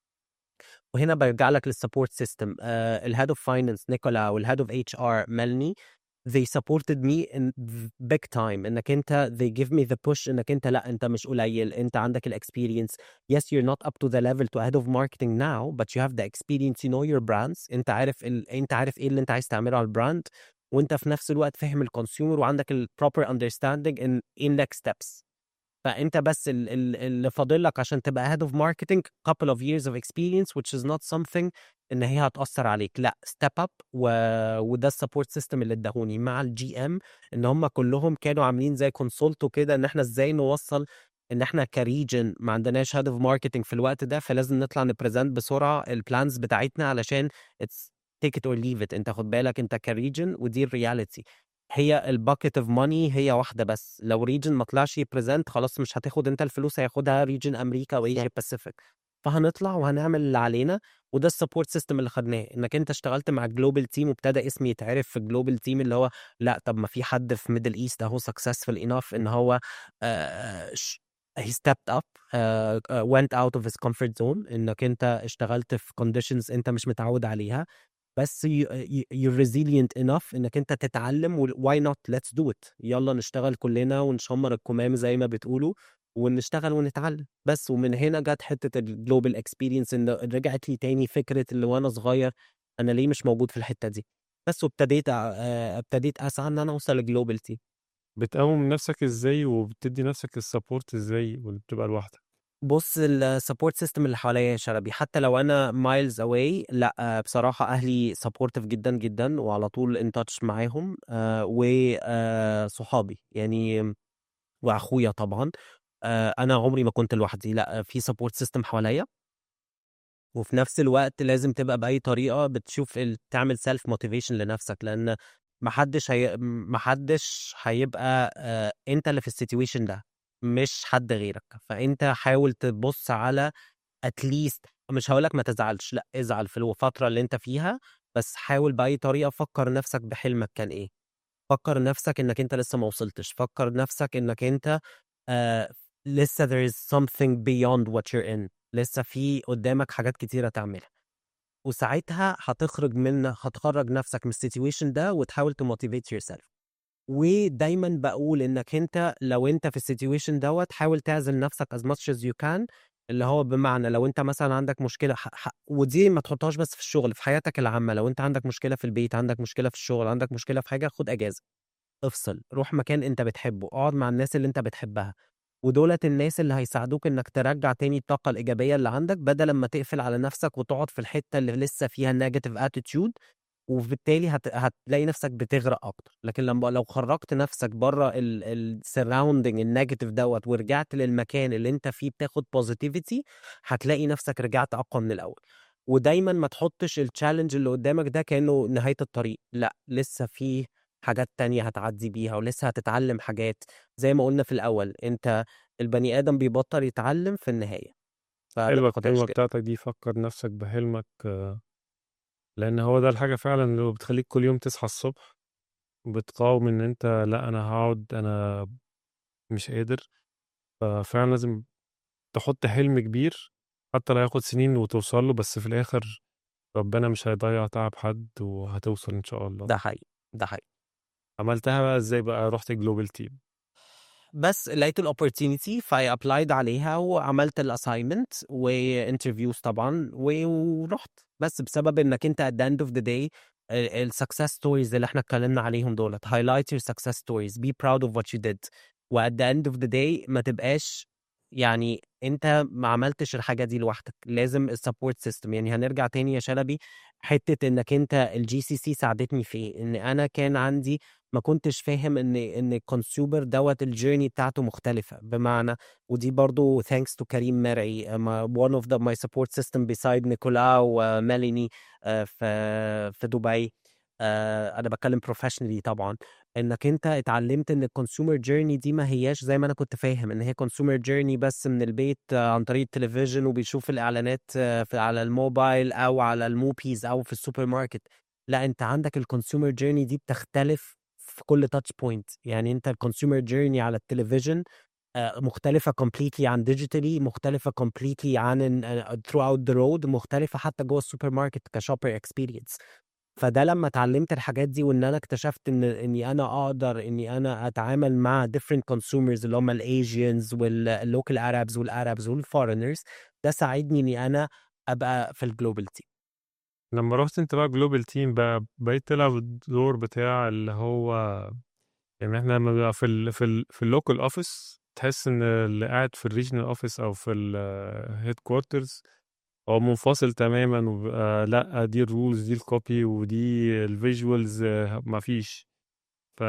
وهنا برجع لك للسبورت سيستم الهيد اوف فاينانس نيكولا والهيد اوف اتش ار ميلني they supported me in big time انك انت they give me the push انك انت لا انت مش قليل انت عندك الاكسبيرينس yes you're not up to the level to head of marketing now but you have the experience you know your brands انت عارف ال... انت عارف ايه اللي انت عايز تعمله على البراند وانت في نفس الوقت فاهم الكونسيومر وعندك ال proper understanding in in next steps فانت بس ال- ال- اللي فاضل لك عشان تبقى head of marketing couple of years of experience which is not something ان هي هتاثر عليك لا step up و... وده السبورت سيستم اللي اداهوني مع الجي ام ان هم كلهم كانوا عاملين زي كونسولت وكده ان احنا ازاي نوصل ان احنا كريجن ما عندناش هيد اوف ماركتنج في الوقت ده فلازم نطلع نبريزنت بسرعه البلانز بتاعتنا علشان اتس تيك ات اور ليف ات انت خد بالك انت كريجن ودي الرياليتي هي الباكيت اوف ماني هي واحده بس لو ريجن ما طلعش يبريزنت خلاص مش هتاخد انت الفلوس هياخدها ريجن امريكا وايجيا باسيفيك فهنطلع وهنعمل اللي علينا وده السبورت سيستم اللي خدناه انك انت اشتغلت مع الجلوبال تيم وابتدى اسمي يتعرف في الجلوبال تيم اللي هو لا طب ما في حد في ميدل ايست اهو سكسسفul enough ان هو uh, he stepped up uh, uh, went out of his comfort zone انك انت اشتغلت في conditions انت مش متعود عليها بس you, you, you're resilient enough انك انت تتعلم و why not let's do it يلا نشتغل كلنا ونشمر الكمام زي ما بتقولوا ونشتغل ونتعلم بس ومن هنا جت حته الجلوبال اكسبيرينس ان رجعت لي تاني فكره اللي وانا صغير انا ليه مش موجود في الحته دي بس وابتديت أ- آه، ابتديت اسعى ان انا اوصل لجلوبال تيم بتقوم نفسك ازاي وبتدي نفسك السبورت ازاي ولا بتبقى لوحدك بص السبورت سيستم اللي حواليا يا شلبي حتى لو انا مايلز اواي لا آه، بصراحه اهلي سبورتيف جدا جدا وعلى طول ان تاتش معاهم وصحابي يعني واخويا طبعا آه، انا عمري ما كنت لوحدي لا آه، في سبورت سيستم حواليا وفي نفس الوقت لازم تبقى باي طريقه بتشوف ال- تعمل سيلف موتيفيشن لنفسك لان محدش هي... محدش هيبقى آه، انت اللي في السيتويشن ده مش حد غيرك فانت حاول تبص على اتليست مش هقولك ما تزعلش لا ازعل في الفتره اللي انت فيها بس حاول باي طريقه فكر نفسك بحلمك كان ايه فكر نفسك انك انت لسه ما وصلتش فكر نفسك انك انت آه لسه there is something beyond what you're in لسه في قدامك حاجات كتيرة تعملها وساعتها هتخرج من هتخرج نفسك من السيتويشن ده وتحاول تموتيفيت يور سيلف ودايما بقول انك انت لو انت في السيتويشن دوت حاول تعزل نفسك as much as you can اللي هو بمعنى لو انت مثلا عندك مشكله ح... ح... ودي ما تحطهاش بس في الشغل في حياتك العامه لو انت عندك مشكله في البيت عندك مشكله في الشغل عندك مشكله في حاجه خد اجازه افصل روح مكان انت بتحبه اقعد مع الناس اللي انت بتحبها ودولت الناس اللي هيساعدوك انك ترجع تاني الطاقه الايجابيه اللي عندك بدل ما تقفل على نفسك وتقعد في الحته اللي لسه فيها نيجاتيف اتيتيود وبالتالي هت... هتلاقي نفسك بتغرق اكتر لكن لما لو خرجت نفسك بره السراوندنج النيجاتيف دوت ورجعت للمكان اللي انت فيه بتاخد بوزيتيفيتي هتلاقي نفسك رجعت اقوى من الاول ودايما ما تحطش التشالنج اللي قدامك ده كانه نهايه الطريق لا لسه في حاجات تانية هتعدي بيها ولسه هتتعلم حاجات زي ما قلنا في الاول انت البني ادم بيبطل يتعلم في النهايه فما حلوة تاخدهاش الكلمة كده بتاعتك دي فكر نفسك بحلمك آه، لأن هو ده الحاجة فعلا اللي بتخليك كل يوم تصحى الصبح بتقاوم إن أنت لا أنا هقعد أنا مش قادر ففعلا لازم تحط حلم كبير حتى لو هياخد سنين وتوصل له بس في الاخر ربنا مش هيضيع تعب حد وهتوصل ان شاء الله ده حقيقي ده حقيقي عملتها بقى ازاي بقى رحت جلوبال تيم بس لقيت الاوبورتيونيتي فاي ابلايد عليها وعملت الاساينمنت وانترفيوز طبعا و- ورحت بس بسبب انك انت at the end of the day السكسس ستوريز اللي احنا اتكلمنا عليهم دولت highlight your success stories be proud of what you did و at the end of the day ما تبقاش يعني انت ما عملتش الحاجه دي لوحدك لازم السبورت سيستم يعني هنرجع تاني يا شلبي حته انك انت الجي سي سي ساعدتني في ايه ان انا كان عندي ما كنتش فاهم ان ان الكونسيومر دوت الجيرني بتاعته مختلفه بمعنى ودي برضو thanks to كريم مرعي um, one of the my support system beside نيكولا وميليني uh, في في دبي uh, انا بتكلم بروفيشنالي طبعا انك انت اتعلمت ان الكونسيومر جيرني دي ما هياش زي ما انا كنت فاهم ان هي كونسيومر جيرني بس من البيت آه، عن طريق التلفزيون وبيشوف الاعلانات آه، في على الموبايل او على الموبيز او في السوبر ماركت لا انت عندك الكونسيومر جيرني دي بتختلف في كل تاتش بوينت يعني انت الكونسيومر جيرني على التلفزيون آه، مختلفة completely عن ديجيتالي مختلفة completely عن آه، throughout the road مختلفة حتى جوه السوبر ماركت كشوبر اكسبيرينس فده لما اتعلمت الحاجات دي وان انا اكتشفت ان اني انا اقدر اني انا اتعامل مع different consumers اللي هم الايجيانز واللوكال ارابز والارابز والفورنرز ده ساعدني اني انا ابقى في الجلوبال تيم لما رحت انت بقى جلوبال تيم بقى بقيت تلعب الدور بتاع اللي هو يعني احنا لما بيبقى في ال في ال في اللوكال اوفيس تحس ان اللي قاعد في الريجنال اوفيس او في الهيد كوارترز هو منفصل تماما وبيبقى لا دي الرولز دي الكوبي ودي الفيجوالز ما فيش ف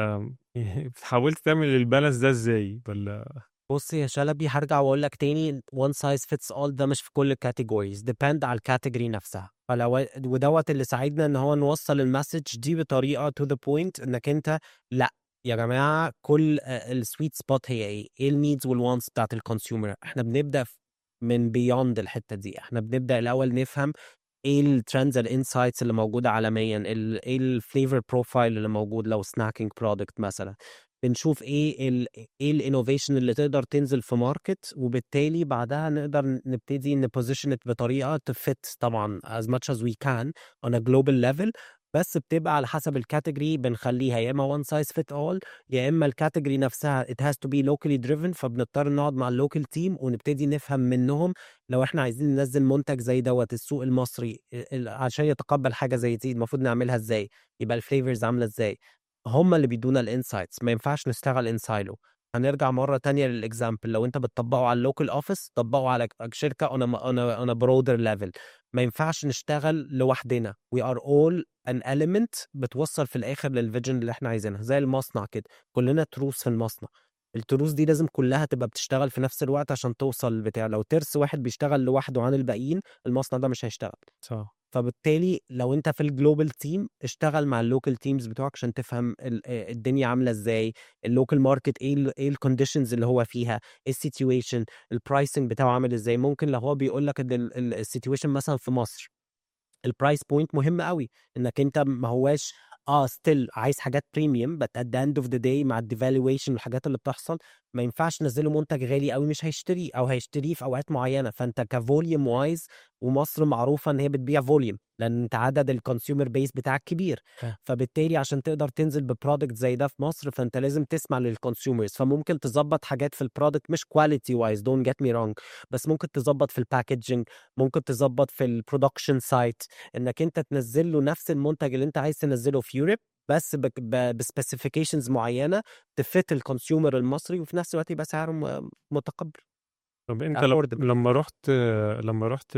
حاولت تعمل البالانس ده ازاي ولا بص يا شلبي هرجع واقول لك تاني one size fits all ده مش في كل الكاتيجوريز depend على الكاتيجوري نفسها فلو ودوت اللي ساعدنا ان هو نوصل المسج دي بطريقه to the point انك انت لا يا جماعه كل السويت سبوت هي ايه؟ ايه النيدز والوانتس بتاعت الكونسيومر؟ احنا بنبدا ف- من بيوند الحته دي، احنا بنبدا الاول نفهم ايه الترندز الانسايتس اللي موجوده عالميا، ال- ايه الفليفر بروفايل اللي موجود لو سناكينج برودكت مثلا. بنشوف ايه ال ايه الانوفيشن اللي تقدر تنزل في ماركت وبالتالي بعدها نقدر نبتدي نبوزيشن بطريقه تفت طبعا as much as we can on a global level بس بتبقى على حسب الكاتيجوري بنخليها يا اما one size fit all يا اما الكاتيجوري نفسها it has to be locally driven فبنضطر نقعد مع اللوكال تيم ونبتدي نفهم منهم لو احنا عايزين ننزل منتج زي دوت السوق المصري ال- ال- عشان يتقبل حاجه زي دي المفروض نعملها ازاي يبقى الفليفرز عامله ازاي هم اللي بيدونا الانسايتس ما ينفعش نشتغل انسايلو هنرجع مره تانية للاكزامبل لو انت بتطبقه على اللوكال اوفيس طبقه على شركه on a, on a, on a broader level ما ينفعش نشتغل لوحدنا we are all an element بتوصل في الاخر للفيجن اللي احنا عايزينها زي المصنع كده كلنا تروس في المصنع التروس دي لازم كلها تبقى بتشتغل في نفس الوقت عشان توصل لبتاع لو ترس واحد بيشتغل لوحده عن الباقيين المصنع ده مش هيشتغل صح فبالتالي لو انت في الجلوبال تيم اشتغل مع اللوكال تيمز بتوعك عشان تفهم ال- آه الدنيا عامله ازاي اللوكال ماركت ايه ال ايه الكونديشنز اللي هو فيها ايه السيتويشن البرايسنج بتاعه عامل ازاي ممكن لو هو بيقول لك ان السيتويشن مثلا في مصر البرايس بوينت مهم قوي انك انت ما هواش اه ستيل عايز حاجات بريميوم بس ات ذا اند اوف ذا داي مع الديفالويشن والحاجات اللي بتحصل ما ينفعش تنزله منتج غالي قوي مش هيشتريه او هيشتريه في اوقات معينه فانت كفوليوم وايز ومصر معروفه ان هي بتبيع فوليوم لان انت عدد الكونسيومر بيس بتاعك كبير فاهم. فبالتالي عشان تقدر تنزل ببرودكت زي ده في مصر فانت لازم تسمع للكونسيومرز فممكن تظبط حاجات في البرودكت مش كواليتي وايز دونت جيت مي رونج بس ممكن تظبط في الباكجينج ممكن تظبط في البرودكشن سايت انك انت تنزل له نفس المنتج اللي انت عايز تنزله في يوروب بس بسبيسيفيكيشنز معينه تفت الكونسيومر المصري وفي نفس الوقت يبقى سعره م- متقبل طب انت لم- affordable. لما رحت لما رحت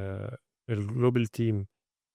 الجلوبال تيم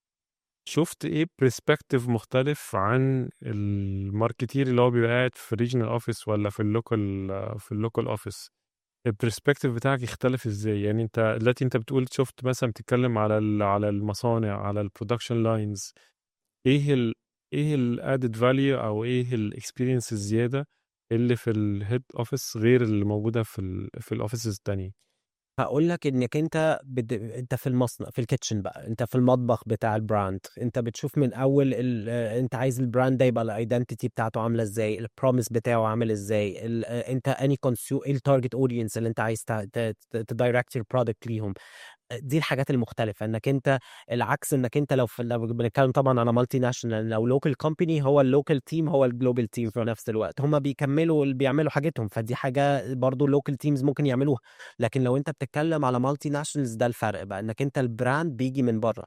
شفت ايه برسبكتيف مختلف عن الماركتير اللي هو بيبقى قاعد في الريجنال اوفيس ولا في اللوكال في اللوكال اوفيس البرسبكتيف بتاعك يختلف ازاي يعني انت دلوقتي انت بتقول شفت مثلا بتتكلم على ال- على المصانع على البرودكشن لاينز ايه ال ايه الادد فاليو او ايه الاكسبيرينس الزياده اللي في الهيد اوفيس غير اللي موجوده في ال في الاوفيسز التانية هقول لك انك انت بد... انت في المصنع في الكيتشن بقى انت في المطبخ بتاع البراند انت بتشوف من اول ال... آه، انت عايز البراند ده يبقى الايدنتيتي بتاعته عامله ازاي البروميس بتاعه عامل ازاي ال... آه، انت اني كونسيو ايه التارجت اودينس اللي انت عايز تدايركت البرودكت ليهم دي الحاجات المختلفة انك انت العكس انك انت لو في لو بنتكلم طبعا على مالتي ناشونال لو لوكال كومباني هو اللوكال تيم هو الجلوبال تيم في نفس الوقت هم بيكملوا اللي بيعملوا حاجتهم فدي حاجة برضو اللوكال تيمز ممكن يعملوها لكن لو انت بتتكلم على مالتي ناشونالز ده الفرق بقى انك انت البراند بيجي من بره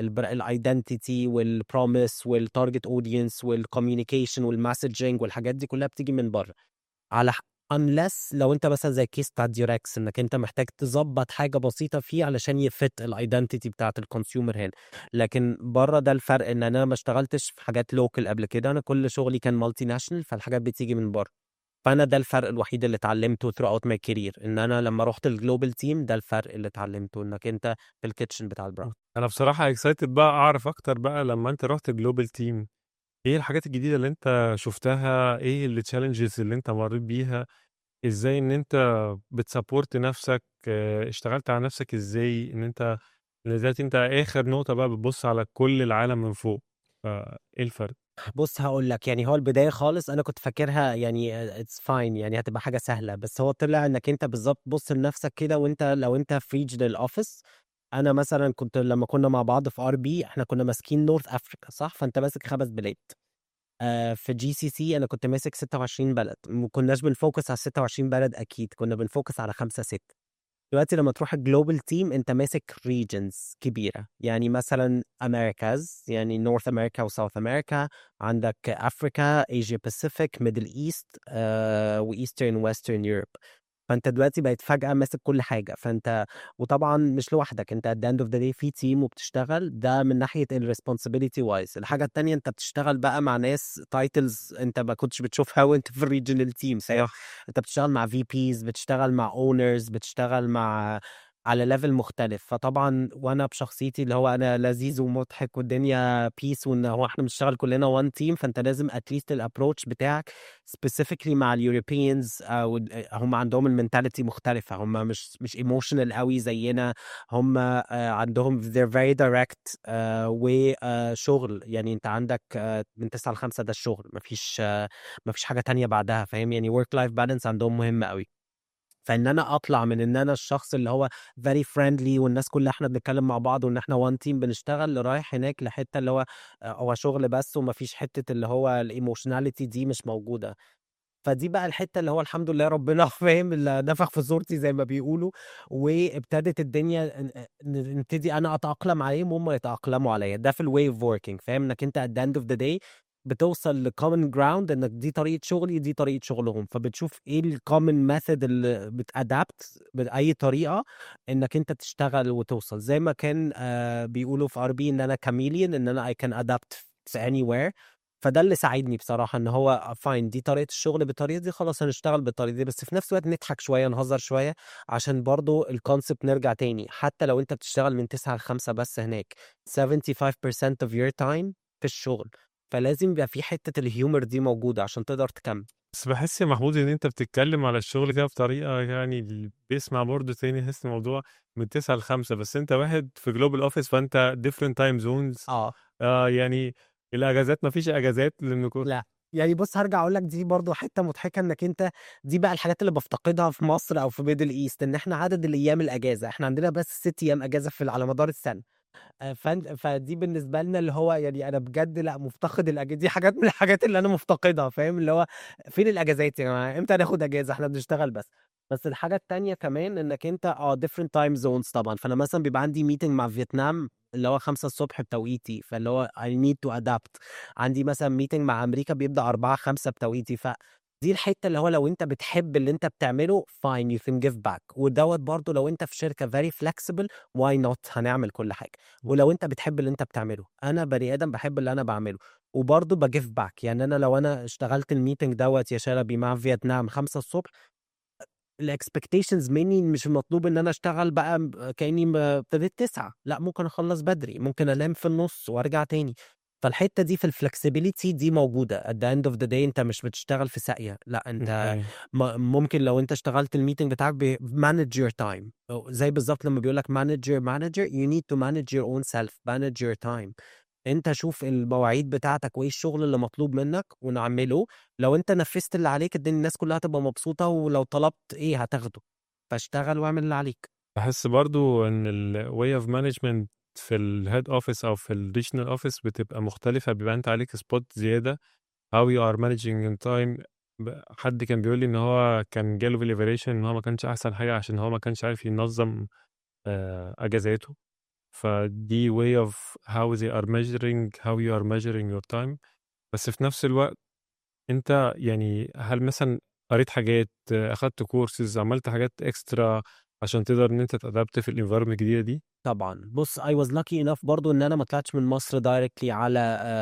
الايدنتيتي والبروميس والتارجت اودينس والكوميونيكيشن والمسجنج والحاجات دي كلها بتيجي من بره على unless لو انت مثلا زي كيس بتاع ديوركس انك انت محتاج تظبط حاجه بسيطه فيه علشان يفت الايدنتيتي بتاعت الكونسيومر هنا لكن بره ده الفرق ان انا ما اشتغلتش في حاجات لوكال قبل كده انا كل شغلي كان مالتي ناشونال فالحاجات بتيجي من بره فانا ده الفرق الوحيد اللي اتعلمته throughout my career ان انا لما رحت الجلوبال تيم ده الفرق اللي اتعلمته انك انت في الكيتشن بتاع البراند انا بصراحه اكسايتد بقى اعرف اكتر بقى لما انت رحت جلوبال تيم ايه الحاجات الجديده اللي انت شفتها ايه التشالنجز اللي انت مريت بيها ازاي ان انت بتسابورت نفسك آه، اشتغلت على نفسك ازاي ان انت دلوقتي انت اخر نقطه بقى بتبص على كل العالم من فوق فايه الفرق بص هقول لك يعني هو البدايه خالص انا كنت فاكرها يعني اتس فاين يعني هتبقى حاجه سهله بس هو طلع انك انت بالظبط بص لنفسك كده وانت لو انت في ريجنال اوفيس انا مثلا كنت لما كنا مع بعض في ار بي احنا كنا ماسكين نورث افريكا صح فانت ماسك خمس بلاد آه، في جي سي سي انا كنت ماسك 26 بلد ما كناش بنفوكس على 26 بلد اكيد كنا بنفوكس على خمسة ستة دلوقتي لما تروح الجلوبال تيم انت ماسك ريجنز كبيره يعني مثلا امريكاز يعني نورث امريكا وساوث امريكا عندك افريكا ايجيا باسيفيك ميدل ايست وايسترن ويسترن يوروب فانت دلوقتي بقيت فجاه ماسك كل حاجه فانت وطبعا مش لوحدك انت at the end of the day في تيم وبتشتغل ده من ناحيه الريسبونسبيلتي وايز الحاجه التانيه انت بتشتغل بقى مع ناس تايتلز انت ما كنتش بتشوفها وانت في الريجنال تيم انت بتشتغل مع في بيز بتشتغل مع اونرز بتشتغل مع على ليفل مختلف فطبعا وانا بشخصيتي اللي هو انا لذيذ ومضحك والدنيا بيس وان هو احنا بنشتغل كلنا وان تيم فانت لازم اتليست الابروتش بتاعك سبيسيفيكلي مع اليوروبيانز او هم عندهم المنتاليتي مختلفه هم مش مش ايموشنال قوي زينا هم آه، عندهم they're very direct آه، وشغل يعني انت عندك آه، من 9 ل 5 ده الشغل مفيش مفيش حاجه تانية بعدها فاهم يعني ورك لايف بالانس عندهم مهم قوي فان انا اطلع من ان انا الشخص اللي هو فيري فريندلي والناس كلها احنا بنتكلم مع بعض وان احنا وان تيم بنشتغل لرايح هناك لحته اللي هو هو شغل بس ومفيش حته اللي هو الايموشناليتي دي مش موجوده فدي بقى الحته اللي هو الحمد لله ربنا فاهم اللي نفخ في صورتي زي ما بيقولوا وابتدت الدنيا نبتدي انا اتاقلم عليهم وهم يتاقلموا عليا ده في الواي اوف وركينج فاهم انك انت at the end of the day بتوصل لكومن جراوند انك دي طريقه شغلي دي طريقه شغلهم فبتشوف ايه الكومن ميثود اللي بتادابت باي طريقه انك انت تشتغل وتوصل زي ما كان آه بيقولوا في ار بي ان انا كاميليان ان انا اي كان ادابت اني وير فده اللي ساعدني بصراحه ان هو فاين دي طريقه الشغل بالطريقه دي خلاص هنشتغل بالطريقه دي بس في نفس الوقت نضحك شويه نهزر شويه عشان برضو الكونسبت نرجع تاني حتى لو انت بتشتغل من 9 ل 5 بس هناك 75% of your time في الشغل فلازم يبقى في حته الهيومر دي موجوده عشان تقدر تكمل بس بحس يا محمود ان انت بتتكلم على الشغل كده بطريقه يعني اللي بيسمع برضه تاني يحس الموضوع من 9 ل 5 بس انت واحد في جلوبال اوفيس فانت ديفرنت تايم زونز اه اه يعني الاجازات ما فيش اجازات لان كل لا يعني بص هرجع اقول لك دي برضو حته مضحكه انك انت دي بقى الحاجات اللي بفتقدها في مصر او في ميدل ايست ان احنا عدد الايام الاجازه احنا عندنا بس ست ايام اجازه في على مدار السنه آه، فن فدي بالنسبه لنا اللي هو يعني انا بجد لا مفتقد الاجازه دي حاجات من الحاجات اللي انا مفتقدها فاهم اللي هو فين الاجازات يا جماعه امتى هناخد اجازه احنا بنشتغل بس بس الحاجه التانيه كمان انك انت اه different تايم زونز طبعا فانا مثلا بيبقى عندي ميتنج مع فيتنام اللي هو 5 الصبح بتوقيتي فاللي هو I need to adapt عندي مثلا ميتنج مع امريكا بيبدا 4 5 بتوقيتي ف دي الحته اللي هو لو انت بتحب اللي انت بتعمله فاين يو كان جيف باك ودوت برضو لو انت في شركه فيري فلكسبل واي نوت هنعمل كل حاجه ولو انت بتحب اللي انت بتعمله انا بني ادم بحب اللي انا بعمله وبرضه بجيف باك يعني انا لو انا اشتغلت الميتنج دوت يا شلبي مع فيتنام 5 الصبح الاكسبكتيشنز مني مش المطلوب ان انا اشتغل بقى كاني ابتديت تسعة لا ممكن اخلص بدري ممكن انام في النص وارجع تاني فالحته دي في الفلكسبيليتي دي موجوده at the end of the day انت مش بتشتغل في ساقيه لا انت اوكي ممكن لو انت اشتغلت الميتنج بتاعك manage your time زي بالظبط لما بيقول لك manage your manager you need to manage your own self manage your time انت شوف المواعيد بتاعتك وايه الشغل اللي مطلوب منك ونعمله لو انت نفذت اللي عليك الدنيا الناس كلها هتبقى مبسوطه ولو طلبت ايه هتاخده فاشتغل واعمل اللي عليك باحس برضه إن الway of management في الhead office أو في الregional office بتبقى مختلفة، بيبقى أنت عليك spot زيادة how you are managing in time ب حد كان بيقول لي إن هو كان جاله revelation إن هو ما كانش أحسن حاجة عشان هو ما كانش عارف ينظّم آآ أجازاته، فدي way of how they are measuring how you are measuring your time بس في نفس الوقت أنت يعني هل مثلًا قريت حاجات، أخدت courses، عملت حاجات extra عشان تقدر إن أنت تadapt في الenvironment الجديدة دي؟ طبعًا. بُص I was lucky enough برضه إن أنا ما طلعتش من مصر directly على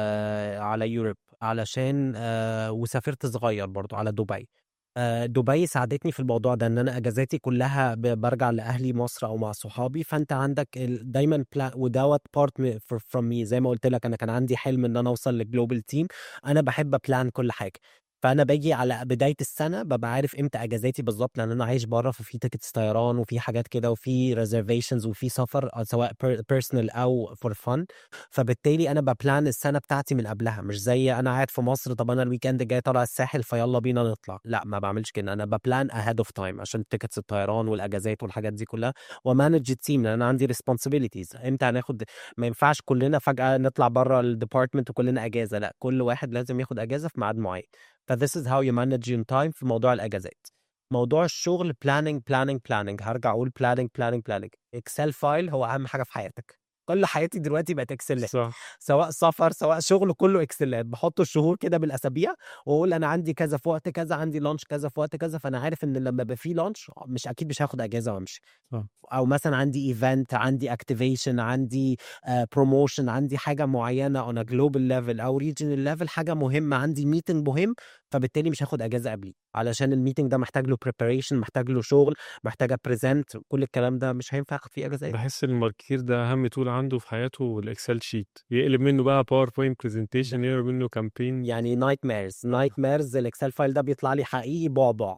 آآ على Europe علشان آآ وسافرت صغير برضه على دبي. آآ دبي ساعدتني في الموضوع ده، إن أنا أجازاتي كلها ب بارجع لأهلي مصر أو مع صحابي، فأنت عندك ال دايمًا بلا ودوّة part م ف from me زي ما قُلت لك أنا كان عندي حلم إن أنا أوصل لglobal team أنا باحب أplan كل حاجة، فأنا باجي على بداية السنة بابقى عارف إمتى أجازاتي بالضبط، لأن أنا عايش برّه ففي tickets طيران وفي حاجات كده وفي reservations وفي سفر آه سواء per personal أو for fun فبالتالي أنا بaplan السنة بتاعتي من قبلها، مش زي أنا قاعد في مصر طب أنا الweekend الجاي طالع الساحل فيالّا بينا نطلع، لأ ما باعملش كده، أنا بaplan ahead of time عشان tickets الطيران والأجازات والحاجات دي كلها وmanage الteam لأن أنا عندي responsibilities إمتى هناخد ما ينفعش كلنا فجأة نطلع برّه الdepartment وكلنا أجازة، لأ كل واحد لازم ياخد أجازة في ميعاد معين، فthis is how you manage your time في موضوع الأجازات. موضوع الشغل planning، planning، planning هارجع أقول planning، planning، planning excel file هو أهم حاجة في حياتك، كل حياتي دلوقتي بقت إكسلات صح. سواء سفر، سواء شغل، كله إكسلات، باحط الشهور كده بالأسابيع وأقول أنا عندي كذا في وقت كذا، عندي lunch كذا في وقت كذا، فأنا عارف إن لمّا يبقى في lunch مش أكيد مش هاخد أجازة وأمشي. صح. أو مثلًا عندي event، عندي activation، عندي آآ promotion، عندي حاجة معينة on a global level أو regional level حاجة مهمة، عندي meeting مهم، فبالتالي مش هاخد أجازة قبليه، علشان الmeeting ده محتاج له preparation، محتاج له شغل، محتاج أpresent كل الكلام ده مش هينفع آخد فيه أجازات. باحس إن الماركتير ده أهم tool عنده في حياته الExcel sheet يقلب منه بقى PowerPoint presentation يقلب منه campaign يعني nightmares، nightmares الExcel file ده بيطلع لي حقيقي بعبع،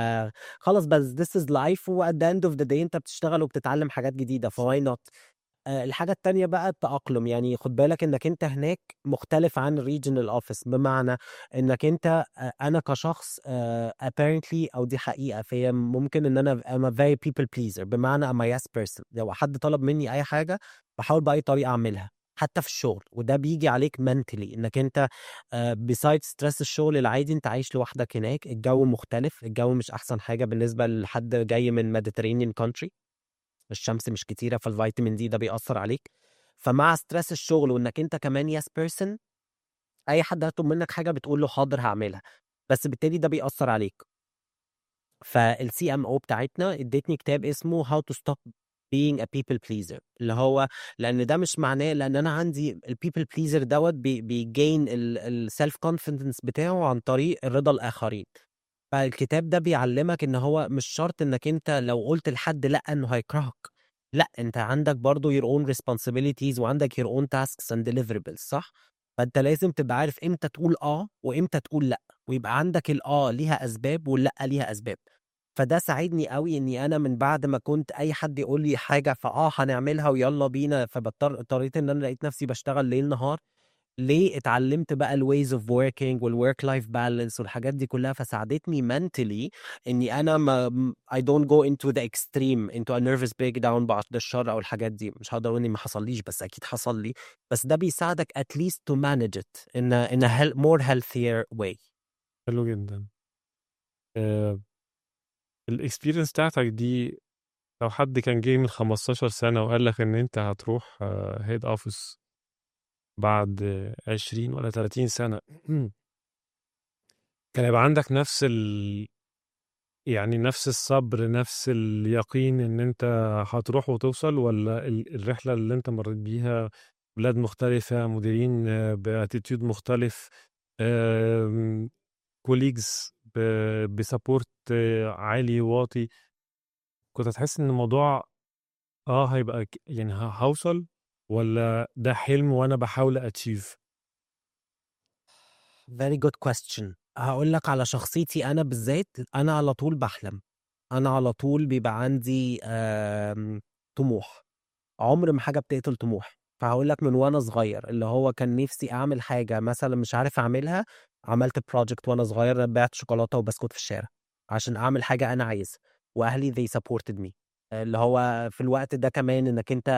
فخلاص بس this is life وat the end of the day أنت بتشتغل وبتتعلم حاجات جديدة فwhy not؟ آآ الحاجة التانية بقى التأقلم، يعني خُد بالك إنك أنت هناك مختلف عن regional office بمعنى إنك أنت أ أنا كشخص آآ apparently أو دي حقيقة فيّا ممكن إن أنا I'm a very people pleaser بمعنى I'm a yes person لو حد طلب مني أي حاجة باحاول بأي طريقة أعملها، حتى في الشغل وده بييجي عليك mentally إنك أنت آآ besides stress الشغل العادي أنت عايش لوحدك هناك، الجو مختلف، الجو مش أحسن حاجة بالنسبة لحد جاي من mediterranean country الشمس مش كتيرة فالفيتامين دي ده بيأثّر عليك، فمع stress الشغل وإنك أنت كمان yes person أي حد هيطلب منك حاجة بتقول له حاضر هاعملها، بس بالتالي ده بيأثّر عليك. فالCMO بتاعتنا ادّتني كتاب اسمه how to stop being a people pleaser اللي هو لأن ده مش معناه لأن أنا عندي الpeople pleaser دوّة بي بيgain ال الself confidence بتاعه عن طريق رضا الآخرين. فالكتاب ده بيعلّمك إن هو مش شرط إنك أنت لو قُلت لحد لأ إنه هيكرهك، لأ أنت عندك برضه your own responsibilities وعندك your own tasks and deliverables صح؟ فأنت لازم تبقى عارف إمتى تقول آه وإمتى تقول لأ، ويبقى عندك الآه ليها أسباب واللأ ليها أسباب. فده ساعدني أوي إني أنا من بعد ما كنت أي حد يقول لي حاجة فآه هنعملها ويالّا بينا فباضطر اضطريت إن أنا لقيت نفسي باشتغل ليل نهار، ليه اتعلمت بقى الways of working والwork life balance والحاجات دي كلها فساعدتني mentally إني أنا ما م I don't go into the extreme into a nervous breakdown بعد الشر أو الحاجات دي، مش هاقدر أقول إن ما حصليش بس أكيد حصل لي، بس ده بيساعدك at least to manage it in a in a hel more healthier way. حلو جدًا. آآ الexperience بتاعتك دي لو حد كان جه من 15 سنة وقال لك إن أنت هتروح head office بعد 20 والّا 30 سنة كان هيبقى عندك نفس ال يعني نفس الصبر، نفس اليقين إن أنت هتروح وتوصل والّا ال الرحلة اللي أنت مرّيت بيها بلاد مختلفة، مديرين بattitude مختلف، آمم colleagues ب بsupport عالي واطي، كنت هتحس إن الموضوع آه هيبقى ك يعني ه هاوصل والّا ده حلم وأنا باحاول achieve؟ very good question. هاقول لك على شخصيتي أنا بالذات، أنا على طول باحلم، أنا على طول بيبقى عندي آمم طموح، عمر ما حاجة بتقتل طموح، فهاقول لك من وأنا صغير اللي هو كان نفسي أعمل حاجة مثلًا مش عارف أعملها، عملت project وأنا صغير بِعت شوكولاتة وبسكوت في الشارع، عشان أعمل حاجة أنا عايزها، وأهلي they supported me اللي هو في الوقت ده كمان انك انت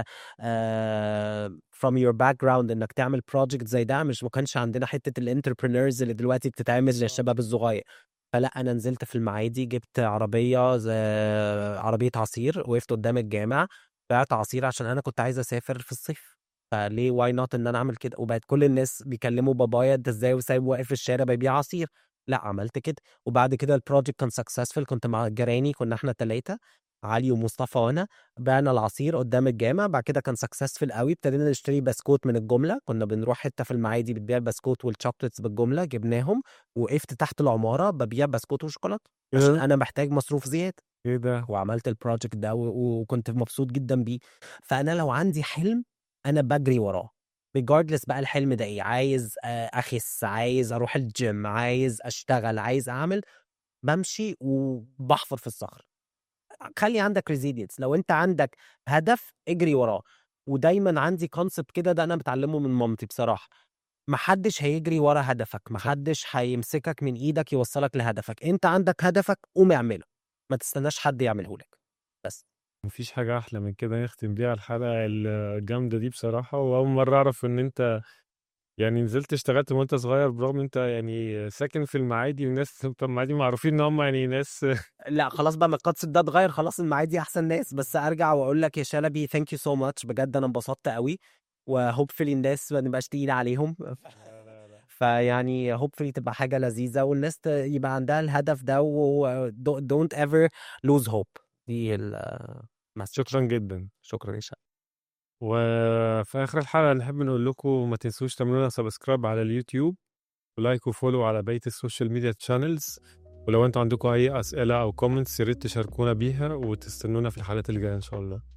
آه from your background انك تعمل project زي ده مش ما كانش عندنا حته الانتربرينورز اللي دلوقتي بتتعمل زي الشباب الصغير فلا انا نزلت في المعادي جبت عربيه زي عربيه عصير وقفت قدام الجامع بعت عصير عشان انا كنت عايز اسافر في الصيف فليه واي نوت ان انا اعمل كده وبقت كل الناس بيكلموا بابايا انت ازاي وسايب واقف في الشارع بيبيع عصير لا عملت كده وبعد كده البروجكت كان سكسسفل كنت مع جيراني كنا احنا ثلاثه علي ومصطفى وانا بعنا العصير قدام الجامع بعد كده كان سكسسفul قوي ابتدينا نشتري بسكوت من الجمله كنا بنروح حته في المعادي بتبيع البسكوت والشوكليتس بالجمله جبناهم وقفت تحت العماره ببيع بسكوت وشوكولاته عشان إيه؟ انا محتاج مصروف زياده ايه ده وعملت البروجكت ده و- وكنت مبسوط جدا بيه فانا لو عندي حلم انا بجري وراه ريجاردلس بقى الحلم ده ايه عايز آه، اخس عايز اروح الجيم عايز اشتغل عايز اعمل بمشي وبحفر في الصخر خلي عندك ريزيلينس لو انت عندك هدف اجري وراه ودايما عندي كونسبت كده ده انا بتعلمه من مامتي بصراحه محدش هيجري ورا هدفك محدش هيمسكك من ايدك يوصلك لهدفك انت عندك هدفك قوم اعمله ما تستناش حد يعمله لك بس مفيش حاجة أحلى من كده نختم بيها الحلقة الجامدة دي بصراحة وأول مرة أعرف إن أنت يعني نزلت اشتغلت وأنت صغير برغم أنت يعني ساكن في المعادي والناس بتوع المعادي معروفين إن هم يعني ناس لا خلاص بقى من الكونسبت ده اتغير خلاص المعادي احسن ناس بس ارجع واقول لك يا شلبي ثانك يو سو ماتش بجد انا انبسطت قوي وهوبفلي الناس ما نبقاش تقيل عليهم فيعني هوبفلي تبقى حاجه لذيذه والناس ت- يبقى عندها الهدف ده و don't ever lose hope دي المسج شكرا جدا شكرا يا شلبي وفي آخر الحلقة نحب نقول لكم ما تنسوش تعملوا لنا سبسكرايب على اليوتيوب ولايك وفولو على بقية السوشيال ميديا تشانلز ولو انتوا عندكم أي أسئلة أو كومنتس يا ريت تشاركونا بيها وتستنونا في الحلقات اللي جاية إن شاء الله